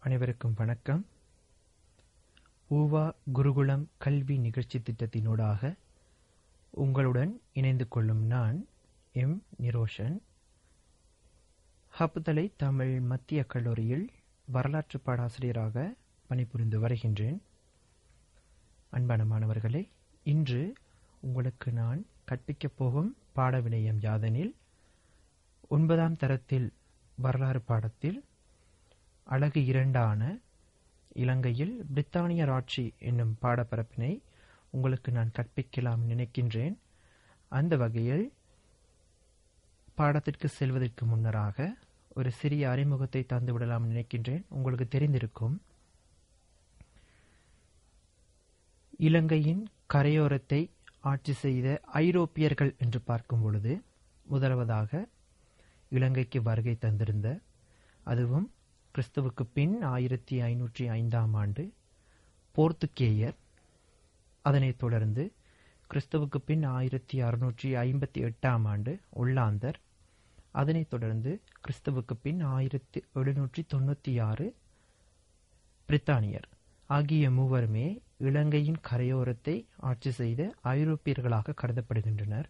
அனைவருக்கும் வணக்கம் ஊவா குருகுலம் கல்வி நிகழ்ச்சி திட்டத்தினூடாக உங்களுடன் இணைந்து கொள்ளும் நான் எம் நிரோஷன் ஹப்புதலை தமிழ் மத்திய கல்லூரியில் வரலாற்று பாடாசிரியராக பணிபுரிந்து வருகின்றேன் அன்பான மாணவர்களே இன்று உங்களுக்கு நான் கற்பிக்கப் போகும் பாடவிடயம் யாதெனில் ஒன்பதாம் தரத்தில் வரலாறு பாடத்தில் அழகு இரண்டான இலங்கையில் பிரித்தானியர் ஆட்சி என்னும் பாடப்பரப்பினை உங்களுக்கு நான் கற்பிக்கலாம் நினைக்கின்றேன் அந்த வகையில் பாடத்திற்கு செல்வதற்கு முன்னராக ஒரு சிறிய அறிமுகத்தை தந்துவிடலாம் நினைக்கின்றேன் உங்களுக்கு தெரிந்திருக்கும் இலங்கையின் கரையோரத்தை ஆட்சி செய்த ஐரோப்பியர்கள் என்று பார்க்கும் பொழுது முதலாவதாக இலங்கைக்கு வருகை தந்திருந்த அதுவும் கிறிஸ்துவுக்கு பின் ஆயிரத்தி ஐநூற்றி ஐந்தாம் ஆண்டு போர்த்துகேயர் அதனைத் தொடர்ந்து கிறிஸ்துவுக்கு பின் ஆயிரத்தி அறுநூற்றி ஐம்பத்தி எட்டாம் ஆண்டு ஒல்லாந்தர் அதனைத் தொடர்ந்து கிறிஸ்துவுக்கு பின் ஆயிரத்தி எழுநூற்றி தொண்ணூற்றி ஆறு பிரித்தானியர் ஆகிய மூவருமே இலங்கையின் கரையோரத்தை ஆட்சி செய்த ஐரோப்பியர்களாக கருதப்படுகின்றனர்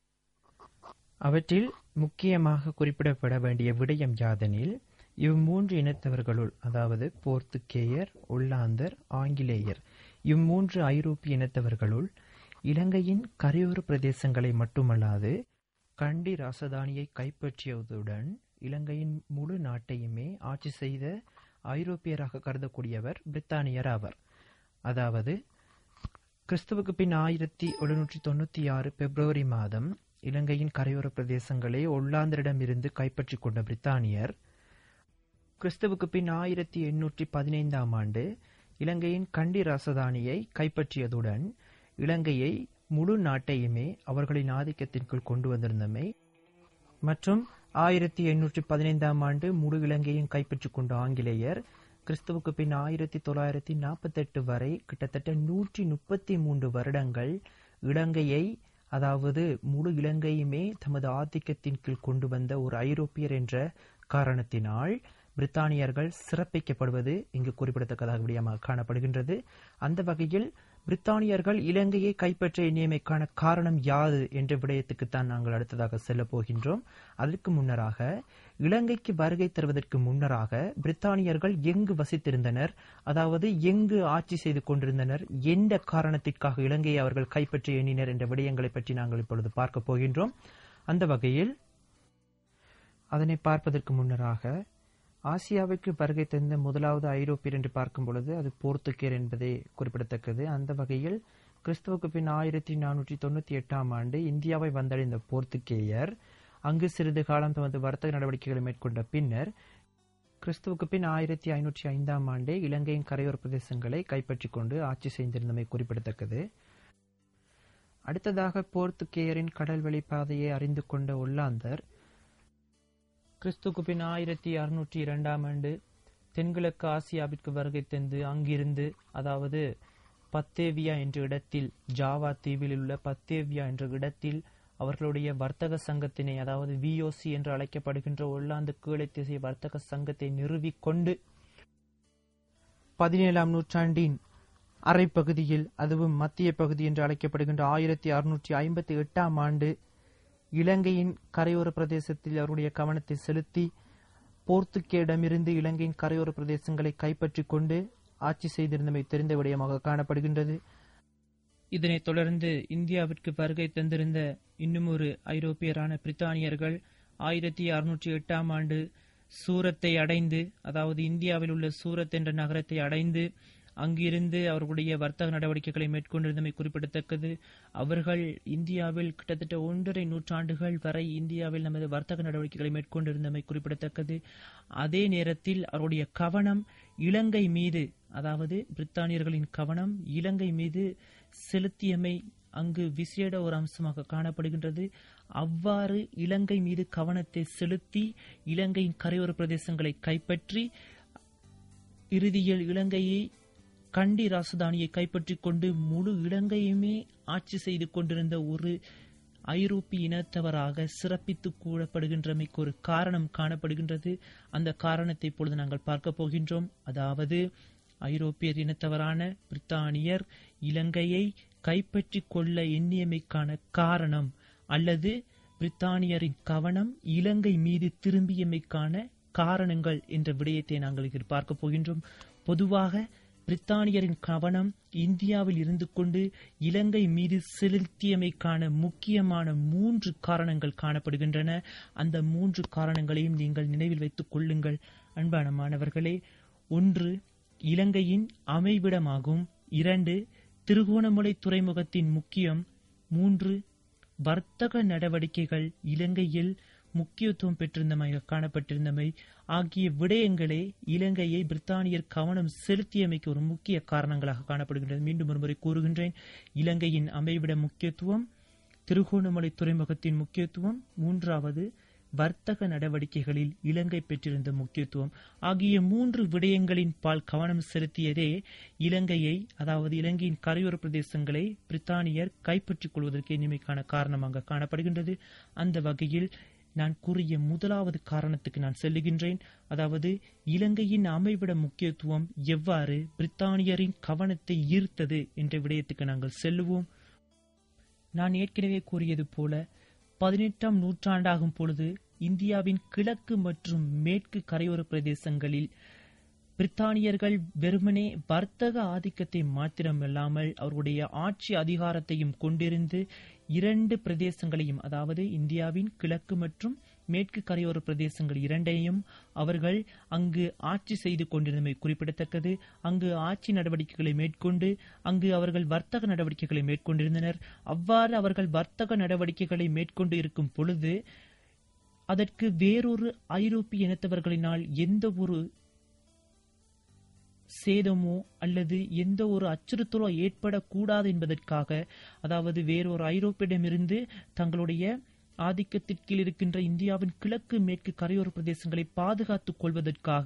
அவற்றில் முக்கியமாக குறிப்பிடப்பட வேண்டிய விடயம் யாதெனில் இம்மூன்று இனத்தவர்களுள் அதாவது போர்த்துகேயர் ஒல்லாந்தர் ஆங்கிலேயர் இம்மூன்று ஐரோப்பிய இனத்தவர்களுள் இலங்கையின் கரையோர பிரதேசங்களை மட்டுமல்லாது கண்டி ராசதானியை கைப்பற்றியதுடன் இலங்கையின் முழு நாட்டையுமே ஆட்சி செய்த ஐரோப்பியராக கருதக்கூடியவர் பிரித்தானியர் ஆவர் அதாவது கிறிஸ்துவுக்கு பின் ஆயிரத்தி எழுநூற்றி தொண்ணூற்றி ஆறு பிப்ரவரி மாதம் இலங்கையின் கரையோர பிரதேசங்களை ஒல்லாந்தரிடமிருந்து கைப்பற்றி கொண்ட பிரித்தானியர் கிறிஸ்துவுக்கு பின் ஆயிரத்தி எண்ணூற்றி பதினைந்தாம் ஆண்டு இலங்கையின் கண்டி ராசதானியை கைப்பற்றியதுடன் இலங்கையை முழு நாட்டையுமே அவர்களின் ஆதிக்கத்தின் கீழ் கொண்டு வந்திருந்தமை மற்றும் ஆயிரத்தி எண்ணூற்றி பதினைந்தாம் ஆண்டு முழு இலங்கையும் கைப்பற்றிக் கொண்ட ஆங்கிலேயர் கிறிஸ்துவுக்கு பின் ஆயிரத்தி தொள்ளாயிரத்தி நாற்பத்தெட்டு வரை கிட்டத்தட்ட நூற்றி முப்பத்தி மூன்று வருடங்கள் இலங்கையை அதாவது முழு இலங்கையுமே தமது ஆதிக்கத்தின் கீழ் கொண்டு வந்த ஒரு ஐரோப்பியர் என்ற காரணத்தினால் பிரித்தானியர்கள் சிறப்பிக்கப்படுவது இங்கு குறிப்பிடத்தக்கதாக விடயமாக காணப்படுகின்றது அந்த வகையில் பிரித்தானியர்கள் இலங்கையை கைப்பற்ற எண்ணியமைக்கான காரணம் யாது என்ற விடயத்துக்குத்தான் நாங்கள் அடுத்ததாக செல்ல போகின்றோம் அதற்கு முன்னராக இலங்கைக்கு வருகை தருவதற்கு முன்னராக பிரித்தானியர்கள் எங்கு வசித்திருந்தனர் அதாவது எங்கு ஆட்சி செய்து கொண்டிருந்தனர் எந்த காரணத்திற்காக இலங்கையை அவர்கள் கைப்பற்ற எண்ணினர் என்ற விடயங்களை பற்றி நாங்கள் இப்பொழுது பார்க்க போகின்றோம் அந்த வகையில் அதனை பார்ப்பதற்கு முன்னராக ஆசியாவிற்கு வருகை தந்த முதலாவது ஐரோப்பியர் என்று பார்க்கும் பொழுது அது போர்த்துகேயர் என்பதே குறிப்பிடத்தக்கது அந்த வகையில் கிறிஸ்துவுக்கு பின் ஆயிரத்தி நானூற்றி தொண்ணூத்தி எட்டாம் ஆண்டு இந்தியாவை வந்தடைந்த போர்த்துகேயர் அங்கு சிறிது காலம் தமது வர்த்தக நடவடிக்கைகளை மேற்கொண்ட பின்னர் கிறிஸ்துவுக்கு பின் ஆயிரத்தி ஐநூற்றி ஐந்தாம் ஆண்டே இலங்கையின் கரையோர பிரதேசங்களை கைப்பற்றிக் கொண்டு ஆட்சி செய்திருந்தமை குறிப்பிடத்தக்கது அடுத்ததாக போர்த்துகேயரின் கடல்வழி பாதையை அறிந்து கொண்ட ஒல்லாந்தர் கிறிஸ்துக்கு பின் ஆயிரத்தி அறுநூற்றி இரண்டாம் ஆண்டு தென்கிழக்கு ஆசியாவிற்கு வருகை தந்து அங்கிருந்து அதாவது பத்தேவியா என்ற இடத்தில் ஜாவா தீவில் உள்ள பத்தேவியா என்ற இடத்தில் அவர்களுடைய வர்த்தக சங்கத்தினை அதாவது விஓசி என்று அழைக்கப்படுகின்ற ஒல்லாந்து கீழத்திசை வர்த்தக சங்கத்தை நிறுவிக்கொண்டு பதினேழாம் நூற்றாண்டின் அரைப்பகுதியில் அதுவும் மத்திய பகுதி என்று அழைக்கப்படுகின்ற ஆயிரத்தி அறுநூற்றி ஐம்பத்தி எட்டாம் ஆண்டு இலங்கையின் கரையோர பிரதேசத்தில் அவருடைய கவனத்தை செலுத்தி போர்த்துக்கேடமிருந்து இலங்கையின் கரையோர பிரதேசங்களை கைப்பற்றிக் கொண்டு ஆட்சி செய்திருந்தமை தெரிந்த விடயமாக காணப்படுகின்றது இதனைத் தொடர்ந்து இந்தியாவிற்கு வருகை தந்திருந்த இன்னும் ஒரு ஐரோப்பியரான பிரித்தானியர்கள் ஆயிரத்தி அறுநூற்றி எட்டாம் ஆண்டு சூரத்தை அடைந்து அதாவது இந்தியாவில் உள்ள சூரத் என்ற நகரத்தை அடைந்து அங்கிருந்து அவர்களுடைய வர்த்தக நடவடிக்கைகளை மேற்கொண்டிருந்தமை குறிப்பிடத்தக்கது அவர்கள் இந்தியாவில் கிட்டத்தட்ட ஒன்றரை நூற்றாண்டுகள் வரை இந்தியாவில் நமது வர்த்தக நடவடிக்கைகளை மேற்கொண்டிருந்தமை குறிப்பிடத்தக்கது அதே நேரத்தில் அவருடைய கவனம் இலங்கை மீது அதாவது பிரித்தானியர்களின் கவனம் இலங்கை மீது செலுத்தியமை அங்கு விசேட ஒரு அம்சமாக காணப்படுகின்றது அவ்வாறு இலங்கை மீது கவனத்தை செலுத்தி இலங்கையின் கரையோர பிரதேசங்களை கைப்பற்றி இறுதியில் இலங்கையை கண்டி ராசதானியை கைப்பற்றிக் கொண்டு முழு இலங்கையுமே ஆட்சி செய்து கொண்டிருந்த ஒரு ஐரோப்பிய இனத்தவராக சிறப்பித்து கூறப்படுகின்றமைக்கு ஒரு காரணம் காணப்படுகின்றது அந்த காரணத்தை இப்பொழுது நாங்கள் பார்க்க போகின்றோம் அதாவது ஐரோப்பியர் இனத்தவரான பிரித்தானியர் இலங்கையை கைப்பற்றிக் கொள்ள எண்ணியமைக்கான காரணம் அல்லது பிரித்தானியரின் கவனம் இலங்கை மீது திரும்பியமைக்கான காரணங்கள் என்ற விடயத்தை நாங்கள் இதில் பார்க்க போகின்றோம் பொதுவாக பிரித்தானியரின் கவனம் இந்தியாவில் இருந்து கொண்டு இலங்கை மீது செலுத்தியமைக்கான முக்கியமான மூன்று காரணங்கள் காணப்படுகின்றன அந்த மூன்று காரணங்களையும் நீங்கள் நினைவில் வைத்துக் கொள்ளுங்கள் அன்பான மாணவர்களே ஒன்று இலங்கையின் அமைவிடமாகும் இரண்டு திருகோணமலை துறைமுகத்தின் முக்கியம் மூன்று வர்த்தக நடவடிக்கைகள் இலங்கையில் முக்கியத்துவம் பெற்றிருந்தமை காணப்பட்டிருந்தமை ஆகிய விடயங்களே இலங்கையை பிரித்தானியர் கவனம் செலுத்தியமைக்கு ஒரு முக்கிய காரணங்களாக காணப்படுகின்றது மீண்டும் ஒருமுறை கூறுகின்றேன் இலங்கையின் அமைவிட முக்கியத்துவம் திருகோணமலை துறைமுகத்தின் முக்கியத்துவம் மூன்றாவது வர்த்தக நடவடிக்கைகளில் இலங்கை பெற்றிருந்த முக்கியத்துவம் ஆகிய மூன்று விடயங்களின் பால் கவனம் செலுத்தியதே இலங்கையை அதாவது இலங்கையின் கரையோர பிரதேசங்களை பிரித்தானியர் கைப்பற்றிக் கொள்வதற்கு இனிமைக்கான காரணமாக காணப்படுகின்றது அந்த வகையில் நான் கூறிய முதலாவது காரணத்துக்கு நான் செல்லுகின்றேன் அதாவது இலங்கையின் அமைவிட முக்கியத்துவம் எவ்வாறு பிரித்தானியரின் கவனத்தை ஈர்த்தது என்ற விடயத்துக்கு நாங்கள் செல்லுவோம் நான் ஏற்கனவே கூறியது போல பதினெட்டாம் நூற்றாண்டாகும் பொழுது இந்தியாவின் கிழக்கு மற்றும் மேற்கு கரையோர பிரதேசங்களில் பிரித்தானியர்கள் வெறுமனே வர்த்தக ஆதிக்கத்தை மாத்திரமல்லாமல் அவர்களுடைய ஆட்சி அதிகாரத்தையும் கொண்டிருந்து இரண்டு பிரதேசங்களையும் அதாவது இந்தியாவின் கிழக்கு மற்றும் மேற்கு கரையோர பிரதேசங்கள் இரண்டையும் அவர்கள் அங்கு ஆட்சி செய்து கொண்டிருந்தமை குறிப்பிடத்தக்கது அங்கு ஆட்சி நடவடிக்கைகளை மேற்கொண்டு அங்கு அவர்கள் வர்த்தக நடவடிக்கைகளை மேற்கொண்டிருந்தனர் அவ்வாறு அவர்கள் வர்த்தக நடவடிக்கைகளை மேற்கொண்டு இருக்கும் பொழுது அதற்கு வேறொரு ஐரோப்பிய இனத்தவர்களினால் எந்த ஒரு சேதமோ அல்லது எந்த ஒரு அச்சுறுத்தலோ ஏற்படக்கூடாது என்பதற்காக அதாவது வேறொரு ஐரோப்பியிடமிருந்து தங்களுடைய ஆதிக்கத்திற்கு கீழ் இருக்கின்ற இந்தியாவின் கிழக்கு மேற்கு கரையோர பிரதேசங்களை பாதுகாத்துக் கொள்வதற்காக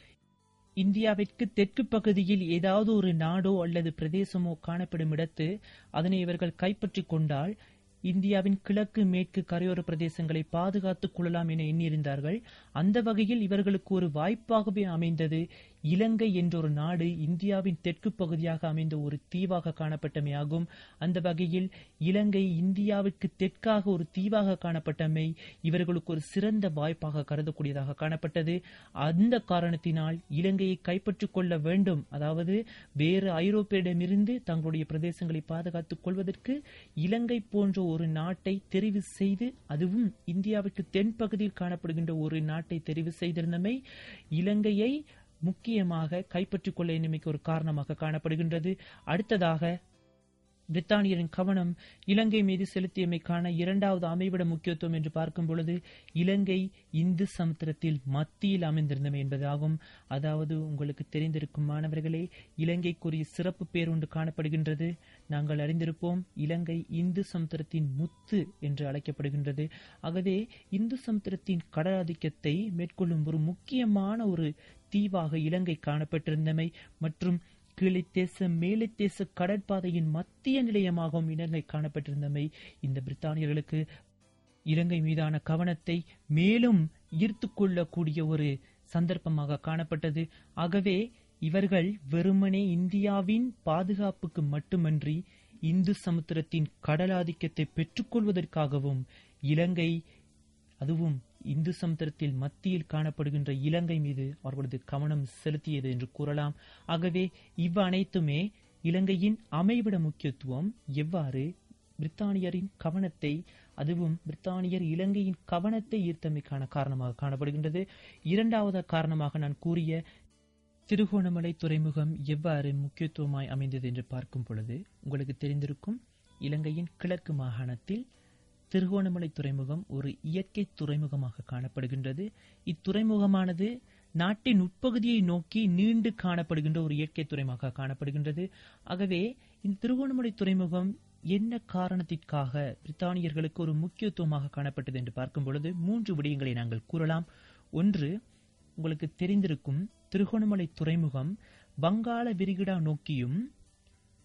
இந்தியாவிற்கு தெற்கு பகுதியில் ஏதாவது ஒரு நாடோ அல்லது பிரதேசமோ காணப்படும் இடத்து அதனை இவர்கள் கைப்பற்றிக் கொண்டால் இந்தியாவின் கிழக்கு மேற்கு கரையோர பிரதேசங்களை பாதுகாத்துக் கொள்ளலாம் என எண்ணியிருந்தார்கள் அந்த வகையில் இவர்களுக்கு ஒரு வாய்ப்பாகவே அமைந்தது இலங்கை என்ற ஒரு நாடு இந்தியாவின் தெற்கு பகுதியாக அமைந்த ஒரு தீவாக காணப்பட்டமையாகும் அந்த வகையில் இலங்கை இந்தியாவிற்கு தெற்காக ஒரு தீவாக காணப்பட்டமை இவர்களுக்கு ஒரு சிறந்த வாய்ப்பாக கருதக்கூடியதாக காணப்பட்டது அந்த காரணத்தினால் இலங்கையை கைப்பற்றிக் கொள்ள வேண்டும் அதாவது வேறு ஐரோப்பியரிடமிருந்து தங்களுடைய பிரதேசங்களை பாதுகாத்துக் கொள்வதற்கு இலங்கை போன்ற ஒரு நாட்டை தெரிவு செய்து அதுவும் இந்தியாவுக்கு தென்பகுதியில் காணப்படுகின்ற ஒரு நாட்டை தெரிவு செய்திருந்தமை இலங்கையை முக்கியமாக கைப்பற்றிக் கொள்ள எண்ணிமைக்கு ஒரு காரணமாக காணப்படுகின்றது அடுத்ததாக பிரித்தானியரின் கவனம் இலங்கை மீது செலுத்தியமைக்கான இரண்டாவது அமைவிட முக்கியத்துவம் என்று பார்க்கும் பொழுது இலங்கை இந்து சமுத்திரத்தில் மத்தியில் அமைந்திருந்தமை என்பதாகும் அதாவது உங்களுக்கு தெரிந்திருக்கும் மாணவர்களே இலங்கைக்குரிய சிறப்பு பேர் ஒன்று காணப்படுகின்றது நாங்கள் அறிந்திருப்போம் இலங்கை இந்து சமுத்திரத்தின் முத்து என்று அழைக்கப்படுகின்றது ஆகவே இந்து சமுத்திரத்தின் கடல் ஆதிக்கத்தை மேற்கொள்ளும் ஒரு முக்கியமான ஒரு தீவாக இலங்கை காணப்பட்டிருந்தமை மற்றும் கீழைத்தேச மேலைத்தேச கடற்பாதையின் மத்திய நிலையமாகவும் இலங்கை காணப்பட்டிருந்தமை இந்த பிரித்தானியர்களுக்கு இலங்கை மீதான கவனத்தை மேலும் ஈர்த்து கொள்ளக்கூடிய ஒரு சந்தர்ப்பமாக காணப்பட்டது ஆகவே இவர்கள் வெறுமனே இந்தியாவின் பாதுகாப்புக்கு மட்டுமன்றி இந்து சமுத்திரத்தின் கடலாதிக்கத்தை பெற்றுக்கொள்வதற்காகவும் இலங்கை அதுவும் இந்து சமுத்திரத்தில் மத்தியில் காணப்படுகின்ற இலங்கை மீது அவர்களது கவனம் செலுத்தியது என்று கூறலாம் ஆகவே இவ் அனைத்துமே இலங்கையின் அமைவிட முக்கியத்துவம் எவ்வாறு பிரித்தானியரின் கவனத்தை அதுவும் பிரித்தானியர் இலங்கையின் கவனத்தை ஈர்த்தமைக்கான காரணமாக காணப்படுகின்றது இரண்டாவது காரணமாக நான் கூறிய திருகோணமலை துறைமுகம் எவ்வாறு முக்கியத்துவமாய் அமைந்தது என்று பார்க்கும் பொழுது உங்களுக்கு தெரிந்திருக்கும் இலங்கையின் கிழக்கு மாகாணத்தில் திருகோணமலை துறைமுகம் ஒரு இயற்கை துறைமுகமாக காணப்படுகின்றது இத்துறைமுகமானது நாட்டின் உட்பகுதியை நோக்கி நீண்டு காணப்படுகின்ற ஒரு இயற்கை துறைமுகமாக காணப்படுகின்றது ஆகவே இந்த திருகோணமலை துறைமுகம் என்ன காரணத்திற்காக பிரித்தானியர்களுக்கு ஒரு முக்கியத்துவமாக காணப்பட்டது என்று பார்க்கும் பொழுது மூன்று விடயங்களை நாங்கள் கூறலாம் ஒன்று உங்களுக்கு தெரிந்திருக்கும் திருகோணமலை துறைமுகம் வங்காள விரிகுடா நோக்கியும்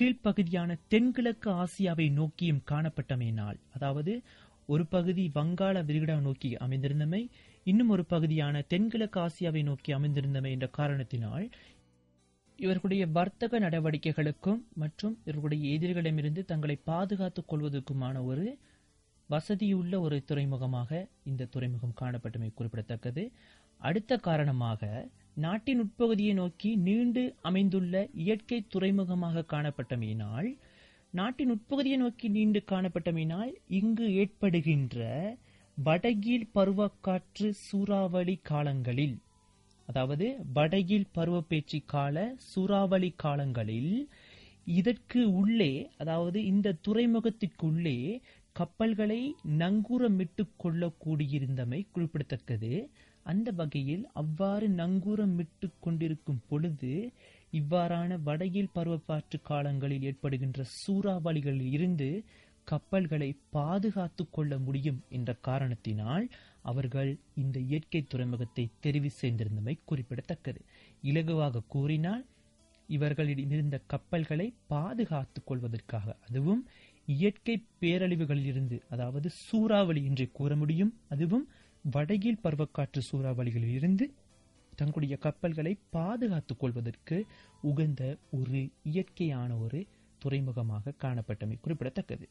கீழ்ப்பகுதியான தென்கிழக்கு ஆசியாவை நோக்கியும் காணப்பட்டமையினால் அதாவது ஒரு பகுதி வங்காள விரிகுடா நோக்கி அமைந்திருந்தமை இன்னும் ஒரு பகுதியான தென்கிழக்கு ஆசியாவை நோக்கி அமைந்திருந்தமை என்ற காரணத்தினால் இவர்களுடைய வர்த்தக நடவடிக்கைகளுக்கும் மற்றும் இவர்களுடைய எதிரிகளிடமிருந்து தங்களை பாதுகாத்துக் கொள்வதற்குமான ஒரு வசதியுள்ள ஒரு துறைமுகமாக இந்த துறைமுகம் காணப்பட்டமை குறிப்பிடத்தக்கது அடுத்த காரணமாக நாட்டின் உட்பகுதியை நோக்கி நீண்டு அமைந்துள்ள இயற்கை துறைமுகமாக காணப்பட்டமையினால் நாட்டின் உட்பகுதியை நோக்கி நீண்டு காணப்பட்டமையினால் இங்கு ஏற்படுகின்ற வடகீழ் பருவக்காற்று சூறாவளி காலங்களில் அதாவது வடகில் பருவப்பேச்சு கால சூறாவளி காலங்களில் இதற்கு உள்ளே அதாவது இந்த துறைமுகத்திற்குள்ளே கப்பல்களை நங்கூரமிட்டுக் கொள்ளக்கூடியிருந்தமை குறிப்பிடத்தக்கது அந்த வகையில் அவ்வாறு நங்கூரமிட்டுக் கொண்டிருக்கும் பொழுது இவ்வாறான வடகில் பருவப்பாற்று காலங்களில் ஏற்படுகின்ற சூறாவளிகளில் இருந்து கப்பல்களை பாதுகாத்துக் கொள்ள முடியும் என்ற காரணத்தினால் அவர்கள் இந்த இயற்கை துறைமுகத்தை தெரிவு செய்திருந்தமை குறிப்பிடத்தக்கது இலகுவாக கூறினால் இவர்களிடமிருந்த கப்பல்களை பாதுகாத்துக் கொள்வதற்காக அதுவும் இயற்கை பேரழிவுகளில் இருந்து அதாவது சூறாவளி என்று கூற முடியும் அதுவும் வடகில் பருவக்காற்று சூறாவளிகளில் இருந்து தங்களுடைய கப்பல்களை பாதுகாத்துக் கொள்வதற்கு உகந்த ஒரு இயற்கையான ஒரு துறைமுகமாக காணப்பட்டமை குறிப்பிடத்தக்கது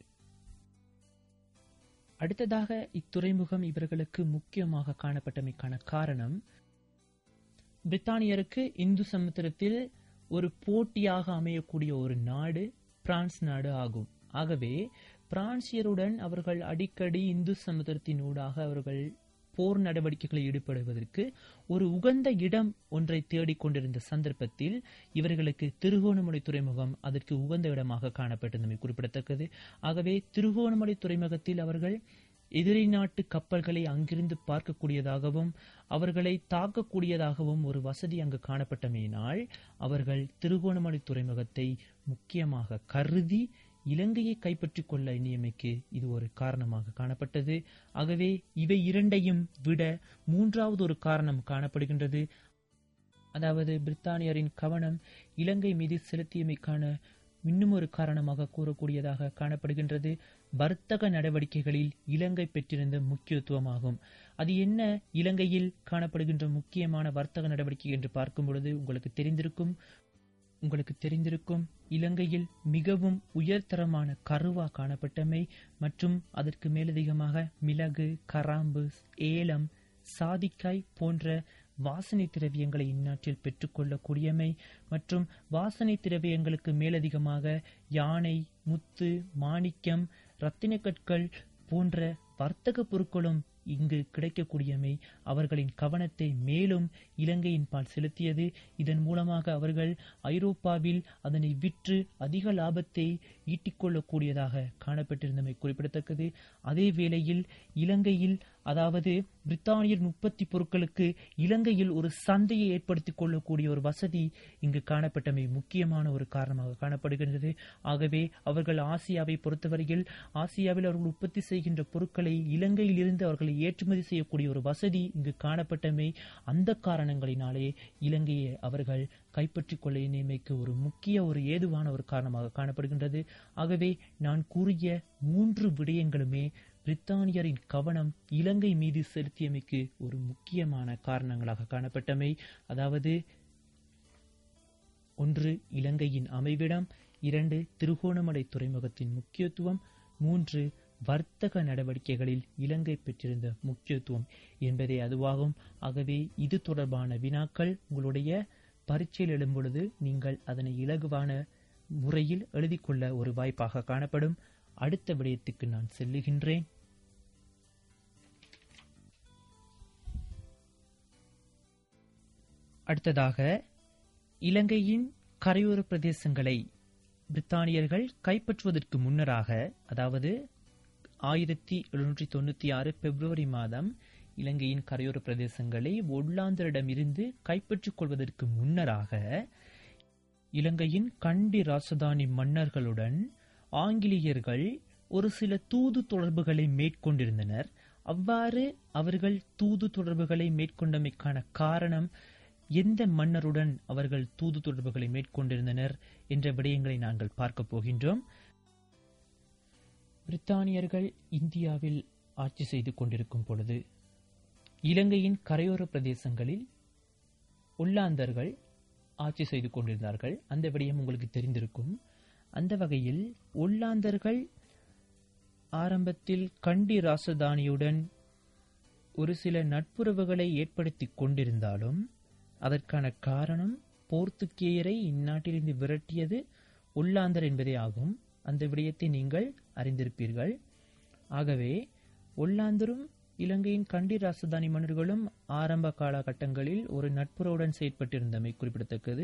அடுத்ததாக இத்துறைமுகம் இவர்களுக்கு முக்கியமாக காணப்பட்டமைக்கான காரணம் பிரித்தானியருக்கு இந்து சமுத்திரத்தில் ஒரு போட்டியாக அமையக்கூடிய ஒரு நாடு பிரான்ஸ் நாடு ஆகும் ஆகவே பிரான்சியருடன் அவர்கள் அடிக்கடி இந்து சமுத்திரத்தின் ஊடாக அவர்கள் போர் நடவடிக்கைகளில் ஈடுபடுவதற்கு ஒரு உகந்த இடம் ஒன்றை தேடிக்கொண்டிருந்த சந்தர்ப்பத்தில் இவர்களுக்கு திருகோணமலை துறைமுகம் அதற்கு உகந்த இடமாக காணப்பட்டிருந்தமை குறிப்பிடத்தக்கது ஆகவே திருகோணமலை துறைமுகத்தில் அவர்கள் எதிரி நாட்டு கப்பல்களை அங்கிருந்து பார்க்கக்கூடியதாகவும் அவர்களை தாக்கக்கூடியதாகவும் ஒரு வசதி அங்கு காணப்பட்டமையினால் அவர்கள் திருகோணமலை துறைமுகத்தை முக்கியமாக கருதி இலங்கையை கைப்பற்றிக் கொள்ள நியமிக்கு இது ஒரு காரணமாக காணப்பட்டது ஆகவே இவை இரண்டையும் விட மூன்றாவது ஒரு காரணம் காணப்படுகின்றது அதாவது பிரித்தானியரின் கவனம் இலங்கை மீது செலுத்தியமைக்கான இன்னும் ஒரு காரணமாக கூறக்கூடியதாக காணப்படுகின்றது வர்த்தக நடவடிக்கைகளில் இலங்கை பெற்றிருந்த முக்கியத்துவமாகும் அது என்ன இலங்கையில் காணப்படுகின்ற முக்கியமான வர்த்தக நடவடிக்கை என்று பார்க்கும் பொழுது உங்களுக்கு தெரிந்திருக்கும் உங்களுக்கு தெரிந்திருக்கும் இலங்கையில் மிகவும் உயர்தரமான கருவா காணப்பட்டமை மற்றும் அதற்கு மேலதிகமாக மிளகு கராம்பு ஏலம் சாதிக்காய் போன்ற வாசனை திரவியங்களை இந்நாட்டில் பெற்றுக்கொள்ளக்கூடியமை மற்றும் வாசனை திரவியங்களுக்கு மேலதிகமாக யானை முத்து மாணிக்கம் ரத்தின கற்கள் போன்ற வர்த்தக பொருட்களும் இங்கு கிடைக்கக்கூடியமை அவர்களின் கவனத்தை மேலும் இலங்கையின் பால் செலுத்தியது இதன் மூலமாக அவர்கள் ஐரோப்பாவில் அதனை விற்று அதிக லாபத்தை ஈட்டிக்கொள்ளக்கூடியதாக காணப்பட்டிருந்தமை குறிப்பிடத்தக்கது அதே வேளையில் இலங்கையில் அதாவது பிரித்தானியர் உற்பத்தி பொருட்களுக்கு இலங்கையில் ஒரு சந்தையை ஏற்படுத்திக் கொள்ளக்கூடிய ஒரு வசதி இங்கு காணப்பட்டமை முக்கியமான ஒரு காரணமாக காணப்படுகின்றது ஆகவே அவர்கள் ஆசியாவை பொறுத்தவரையில் ஆசியாவில் அவர்கள் உற்பத்தி செய்கின்ற பொருட்களை இலங்கையில் இருந்து அவர்களை ஏற்றுமதி செய்யக்கூடிய ஒரு வசதி இங்கு காணப்பட்டமை அந்த காரணங்களினாலே இலங்கையை அவர்கள் கைப்பற்றிக் கொள்ள நியமிக்க ஒரு முக்கிய ஒரு ஏதுவான ஒரு காரணமாக காணப்படுகின்றது ஆகவே நான் கூறிய மூன்று விடயங்களுமே பிரித்தானியரின் கவனம் இலங்கை மீது செலுத்தியமைக்கு ஒரு முக்கியமான காரணங்களாக காணப்பட்டமை அதாவது ஒன்று இலங்கையின் அமைவிடம் இரண்டு திருகோணமலை துறைமுகத்தின் முக்கியத்துவம் மூன்று வர்த்தக நடவடிக்கைகளில் இலங்கை பெற்றிருந்த முக்கியத்துவம் என்பதே அதுவாகும் ஆகவே இது தொடர்பான வினாக்கள் உங்களுடைய பரீட்சையில் எழும்பொழுது நீங்கள் அதனை இலகுவான முறையில் எழுதிக்கொள்ள ஒரு வாய்ப்பாக காணப்படும் அடுத்த விடயத்துக்கு நான் செல்லுகின்றேன் அடுத்ததாக இலங்கையின் கரையோர பிரதேசங்களை பிரித்தானியர்கள் கைப்பற்றுவதற்கு முன்னராக அதாவது ஆயிரத்தி எழுநூற்றி தொண்ணூத்தி ஆறு பிப்ரவரி மாதம் இலங்கையின் கரையோர பிரதேசங்களை ஒல்லாந்தரிடமிருந்து கைப்பற்றிக் கொள்வதற்கு முன்னராக இலங்கையின் கண்டி ராசதானி மன்னர்களுடன் ஆங்கிலேயர்கள் ஒரு சில தூது தொடர்புகளை மேற்கொண்டிருந்தனர் அவ்வாறு அவர்கள் தூது தொடர்புகளை மேற்கொண்டமைக்கான காரணம் எந்த மன்னருடன் அவர்கள் தூது தொடர்புகளை மேற்கொண்டிருந்தனர் என்ற விடயங்களை நாங்கள் பார்க்க போகின்றோம் பிரித்தானியர்கள் இந்தியாவில் ஆட்சி செய்து கொண்டிருக்கும் பொழுது இலங்கையின் கரையோர பிரதேசங்களில் ஒல்லாந்தர்கள் ஆட்சி செய்து கொண்டிருந்தார்கள் அந்த விடயம் உங்களுக்கு தெரிந்திருக்கும் அந்த வகையில் ஒல்லாந்தர்கள் ஆரம்பத்தில் கண்டி ராசதானியுடன் ஒரு சில நட்புறவுகளை ஏற்படுத்திக் கொண்டிருந்தாலும் அதற்கான காரணம் போர்த்துக்கேயரை இந்நாட்டிலிருந்து விரட்டியது ஒல்லாந்தர் என்பதே ஆகும் அந்த விடயத்தை நீங்கள் அறிந்திருப்பீர்கள் ஆகவே ஒல்லாந்தரும் இலங்கையின் கண்டி ராசதானி மன்னர்களும் ஆரம்ப காலகட்டங்களில் ஒரு நட்புறவுடன் செயற்பட்டிருந்தமை குறிப்பிடத்தக்கது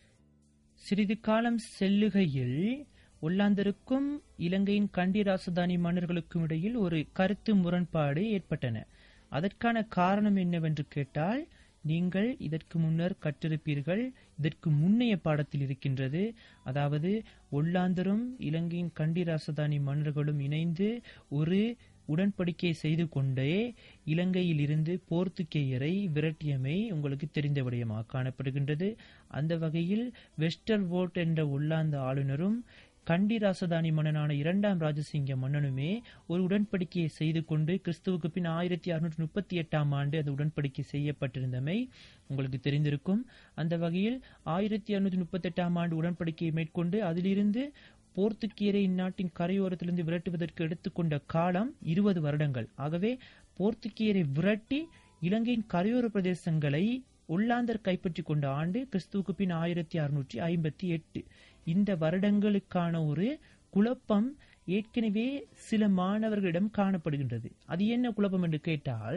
சிறிது காலம் செல்லுகையில் ஒல்லாந்தருக்கும் இலங்கையின் கண்டி ராசதானி மன்னர்களுக்கும் இடையில் ஒரு கருத்து முரண்பாடு ஏற்பட்டன அதற்கான காரணம் என்னவென்று கேட்டால் நீங்கள் இதற்கு முன்னர் கற்றிருப்பீர்கள் இதற்கு முன்னைய பாடத்தில் இருக்கின்றது அதாவது ஒல்லாந்தரும் இலங்கையின் கண்டி ராசதானி மன்னர்களும் இணைந்து ஒரு உடன்படிக்கை செய்து கொண்டே இலங்கையில் இருந்து போர்த்துகேயரை விரட்டியமை உங்களுக்கு தெரிந்த விடயமாக காணப்படுகின்றது அந்த வகையில் வெஸ்டர் வோட் என்ற உள்ளாந்த ஆளுநரும் கண்டி ராசதானி மன்னனான இரண்டாம் ராஜசிங்க மன்னனுமே ஒரு உடன்படிக்கையை செய்து கொண்டு கிறிஸ்துவுக்கு பின் ஆயிரத்தி அறுநூற்றி முப்பத்தி எட்டாம் ஆண்டு அந்த உடன்படிக்கை செய்யப்பட்டிருந்தமை உங்களுக்கு தெரிந்திருக்கும் அந்த வகையில் ஆயிரத்தி அறுநூற்றி முப்பத்தி எட்டாம் ஆண்டு உடன்படிக்கையை மேற்கொண்டு அதிலிருந்து போர்த்துக்கீரை இந்நாட்டின் கரையோரத்திலிருந்து விரட்டுவதற்கு எடுத்துக்கொண்ட காலம் இருபது வருடங்கள் ஆகவே போர்த்துக்கீரை விரட்டி இலங்கையின் கரையோர பிரதேசங்களை ஒல்லாந்தர் கைப்பற்றிக் கொண்ட ஆண்டு கிறிஸ்துவுக்கு பின் ஆயிரத்தி அறுநூற்றி ஐம்பத்தி எட்டு இந்த வருடங்களுக்கான ஒரு குழப்பம் ஏற்கனவே சில மாணவர்களிடம் காணப்படுகின்றது அது என்ன குழப்பம் என்று கேட்டால்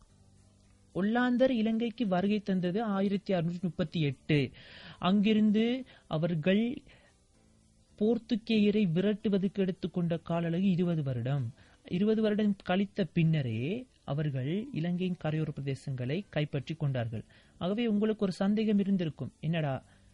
ஒல்லாந்தர் இலங்கைக்கு வருகை தந்தது ஆயிரத்தி அறுநூற்றி முப்பத்தி எட்டு அங்கிருந்து அவர்கள் போர்த்துக்கேயரை விரட்டுவதற்கு எடுத்துக்கொண்ட கால அளவு இருபது வருடம் இருபது வருடம் கழித்த பின்னரே அவர்கள் இலங்கையின் கரையோர பிரதேசங்களை கைப்பற்றி கொண்டார்கள் ஆகவே உங்களுக்கு ஒரு சந்தேகம் இருந்திருக்கும் என்னடா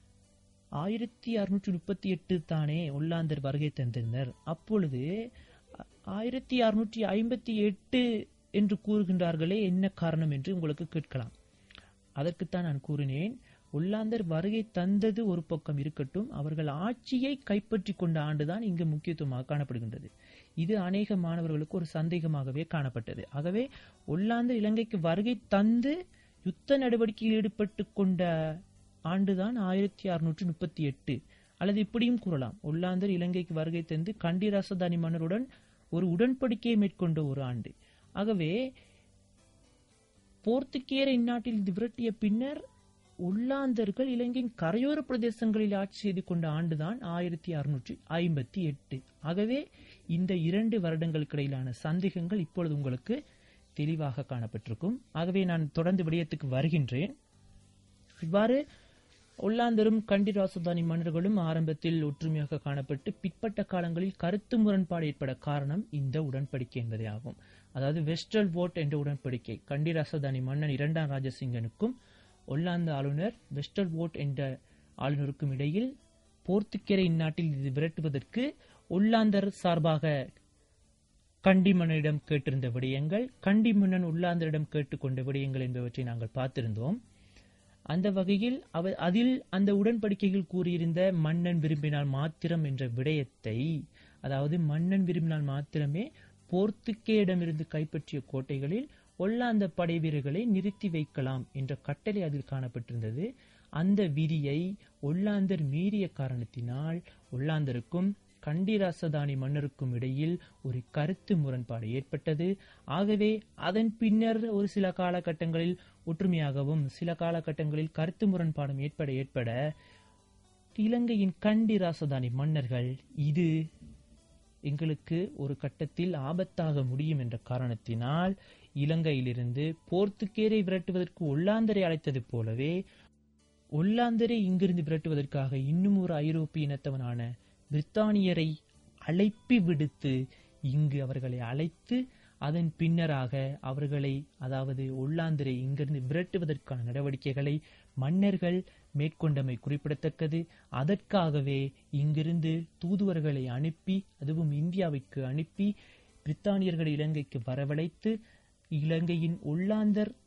ஆயிரத்தி அறுநூற்றி முப்பத்தி எட்டு தானே ஒல்லாந்தர் வருகை தந்திருந்தனர் அப்பொழுது ஆயிரத்தி அறுநூற்றி ஐம்பத்தி எட்டு என்று கூறுகின்றார்களே என்ன காரணம் என்று உங்களுக்கு கேட்கலாம் அதற்குத்தான் நான் கூறினேன் ஒல்லாந்தர் வருகை தந்தது ஒரு பக்கம் இருக்கட்டும் அவர்கள் ஆட்சியை கைப்பற்றி கொண்ட ஆண்டுதான் இங்கு முக்கியத்துவமாக காணப்படுகின்றது இது அநேக மாணவர்களுக்கு ஒரு சந்தேகமாகவே காணப்பட்டது ஆகவே ஒல்லாந்தர் இலங்கைக்கு வருகை தந்து யுத்த நடவடிக்கையில் ஈடுபட்டு கொண்ட ஆண்டுதான் ஆயிரத்தி அறுநூற்றி முப்பத்தி எட்டு அல்லது இப்படியும் கூறலாம் ஒல்லாந்தர் இலங்கைக்கு வருகை தந்து கண்டி ராசதானி மன்னருடன் ஒரு உடன்படிக்கையை மேற்கொண்ட ஒரு ஆண்டு ஆகவே போர்த்துக்கேயர் இந்நாட்டில் விரட்டிய பின்னர் ஒல்லாந்தர்கள் இலங்கையின் கரையோர பிரதேசங்களில் ஆட்சி செய்து கொண்ட ஆண்டுதான் ஆயிரத்தி அறுநூற்றி ஐம்பத்தி எட்டு ஆகவே இந்த இரண்டு வருடங்களுக்கு இடையிலான சந்தேகங்கள் இப்பொழுது உங்களுக்கு தெளிவாக காணப்பட்டிருக்கும் ஆகவே நான் தொடர்ந்து விடயத்துக்கு வருகின்றேன் இவ்வாறு ஒல்லாந்தரும் கண்டி ராசதானி மன்னர்களும் ஆரம்பத்தில் ஒற்றுமையாக காணப்பட்டு பிற்பட்ட காலங்களில் கருத்து முரண்பாடு ஏற்பட காரணம் இந்த உடன்படிக்கை என்பதே ஆகும் அதாவது வெஸ்டல் வோட் என்ற உடன்படிக்கை கண்டி ராசதானி மன்னன் இரண்டாம் ராஜசிங்கனுக்கும் ஒல்லாந்து ஆளுநர் வெஸ்டல் வோட் என்ற ஆளுநருக்கும் இடையில் போர்த்துக்கேரை இந்நாட்டில் இது விரட்டுவதற்கு ஒல்லாந்தர் சார்பாக கண்டி மன்னனிடம் கேட்டிருந்த விடயங்கள் கண்டி மன்னன் உள்ளாந்தரிடம் கேட்டுக்கொண்ட விடயங்கள் என்பவற்றை நாங்கள் பார்த்திருந்தோம் அந்த வகையில் அவர் அதில் அந்த உடன்படிக்கைகள் கூறியிருந்த மன்னன் விரும்பினால் மாத்திரம் என்ற விடயத்தை அதாவது மன்னன் விரும்பினால் மாத்திரமே போர்த்துக்கேயிடமிருந்து கைப்பற்றிய கோட்டைகளில் ஒல்லாந்த படை வீரர்களை நிறுத்தி வைக்கலாம் என்ற கட்டளை அதில் காணப்பட்டிருந்தது அந்த விதியை ஒல்லாந்தர் மீறிய காரணத்தினால் ஒல்லாந்தருக்கும் கண்டிராசதானி மன்னருக்கும் இடையில் ஒரு கருத்து முரண்பாடு ஏற்பட்டது ஆகவே அதன் பின்னர் ஒரு சில காலகட்டங்களில் ஒற்றுமையாகவும் சில காலகட்டங்களில் கருத்து முரண்பாடும் ஏற்பட ஏற்பட இலங்கையின் கண்டி ராசதானி மன்னர்கள் இது எங்களுக்கு ஒரு கட்டத்தில் ஆபத்தாக முடியும் என்ற காரணத்தினால் இலங்கையிலிருந்து போர்த்துக்கேரை விரட்டுவதற்கு ஒல்லாந்தரை அழைத்தது போலவே ஒல்லாந்தரை இங்கிருந்து விரட்டுவதற்காக இன்னும் ஒரு ஐரோப்பிய இனத்தவனான பிரித்தானியரை அழைப்பி விடுத்து இங்கு அவர்களை அழைத்து அதன் பின்னராக அவர்களை அதாவது ஒல்லாந்தரை இங்கிருந்து விரட்டுவதற்கான நடவடிக்கைகளை மன்னர்கள் மேற்கொண்டமை குறிப்பிடத்தக்கது அதற்காகவே இங்கிருந்து தூதுவர்களை அனுப்பி அதுவும் இந்தியாவிற்கு அனுப்பி பிரித்தானியர்கள் இலங்கைக்கு வரவழைத்து இலங்கையின் ஒல்லாந்தர்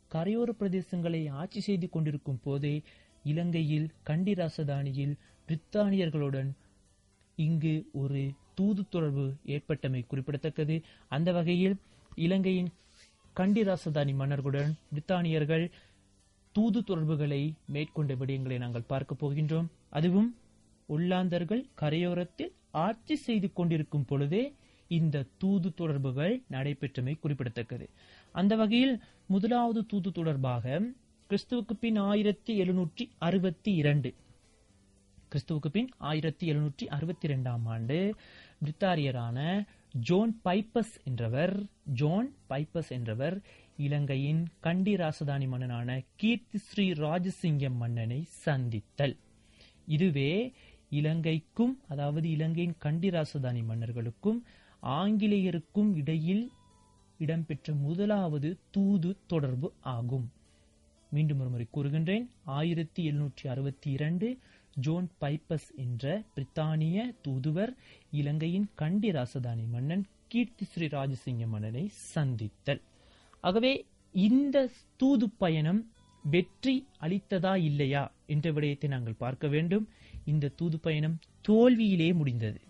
கரையோர பிரதேசங்களை ஆட்சி செய்து கொண்டிருக்கும் போதே இலங்கையில் கண்டி ராசதானியில் பிரித்தானியர்களுடன் இங்கு ஒரு தூது தொடர்பு ஏற்பட்டமை குறிப்பிடத்தக்கது அந்த வகையில் இலங்கையின் கண்டி ராசதானி மன்னர்களுடன் பிரித்தானியர்கள் தூது தொடர்புகளை மேற்கொண்ட விடயங்களை நாங்கள் பார்க்க போகின்றோம் அதுவும் உள்ளாந்தர்கள் கரையோரத்தில் ஆட்சி செய்து கொண்டிருக்கும் பொழுதே இந்த தூது தொடர்புகள் நடைபெற்றமை குறிப்பிடத்தக்கது அந்த வகையில் முதலாவது தூது தொடர்பாக கிறிஸ்துவுக்கு பின் ஆயிரத்தி எழுநூற்றி அறுபத்தி இரண்டு கிறிஸ்துவுக்கு பின் ஆயிரத்தி எழுநூற்றி அறுபத்தி இரண்டாம் ஆண்டு பிரித்தாரியரான ஜோன் பைப்பஸ் என்றவர் ஜோன் பைப்பஸ் என்றவர் இலங்கையின் கண்டி ராசதானி மன்னனான கீர்த்தி ஸ்ரீ ராஜசிங்கம் மன்னனை சந்தித்தல் இதுவே இலங்கைக்கும் அதாவது இலங்கையின் கண்டி ராசதானி மன்னர்களுக்கும் ஆங்கிலேயருக்கும் இடையில் இடம்பெற்ற முதலாவது தூது தொடர்பு ஆகும் மீண்டும் ஒருமுறை கூறுகின்றேன் ஆயிரத்தி எழுநூற்றி அறுபத்தி இரண்டு ஜோன் பைப்பஸ் என்ற பிரித்தானிய தூதுவர் இலங்கையின் கண்டி ராசதானி மன்னன் கீர்த்தி ஸ்ரீ ராஜசிங்க மன்னனை சந்தித்தல் ஆகவே இந்த தூது பயணம் வெற்றி அளித்ததா இல்லையா என்ற விடயத்தை நாங்கள் பார்க்க வேண்டும் இந்த தூது பயணம் தோல்வியிலே முடிந்தது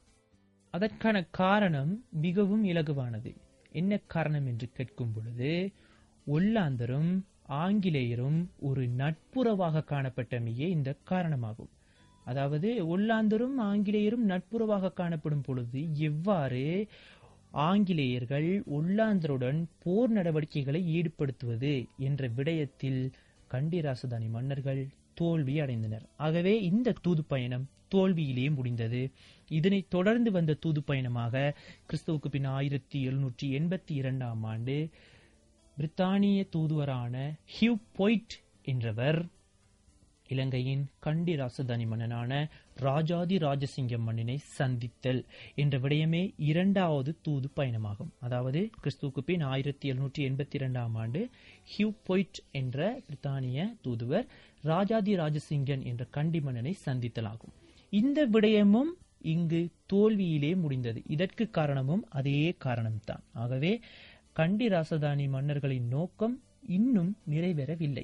அதற்கான காரணம் மிகவும் இலகுவானது என்ன காரணம் என்று கேட்கும் பொழுது ஒல்லாந்தரும் ஆங்கிலேயரும் ஒரு நட்புறவாக காணப்பட்டமையே இந்த காரணமாகும் அதாவது ஒல்லாந்தரும் ஆங்கிலேயரும் நட்புறவாக காணப்படும் பொழுது எவ்வாறு ஆங்கிலேயர்கள் ஒல்லாந்தருடன் போர் நடவடிக்கைகளை ஈடுபடுத்துவது என்ற விடயத்தில் கண்டி ராசதானி மன்னர்கள் தோல்வி அடைந்தனர் ஆகவே இந்த தூது பயணம் தோல்வியிலே முடிந்தது இதனைத் தொடர்ந்து வந்த தூது பயணமாக கிறிஸ்துவுக்கு பின் ஆயிரத்தி எழுநூற்றி எண்பத்தி இரண்டாம் ஆண்டு பிரித்தானிய தூதுவரான ஹியூ பொய்ட் என்றவர் இலங்கையின் கண்டி ராசதானி மன்னனான ராஜாதி ராஜசிங்கம் மன்னனை சந்தித்தல் என்ற விடயமே இரண்டாவது தூது பயணமாகும் அதாவது கிறிஸ்துவுக்கு பின் ஆயிரத்தி எழுநூற்றி எண்பத்தி இரண்டாம் ஆண்டு ஹியூ பொய்ட் என்ற பிரித்தானிய தூதுவர் ராஜாதி ராஜசிங்கன் என்ற கண்டி மன்னனை சந்தித்தலாகும் இந்த விடயமும் இங்கு தோல்வியிலே முடிந்தது இதற்கு காரணமும் அதே காரணம்தான் ஆகவே கண்டி ராசதானி மன்னர்களின் நோக்கம் இன்னும் நிறைவேறவில்லை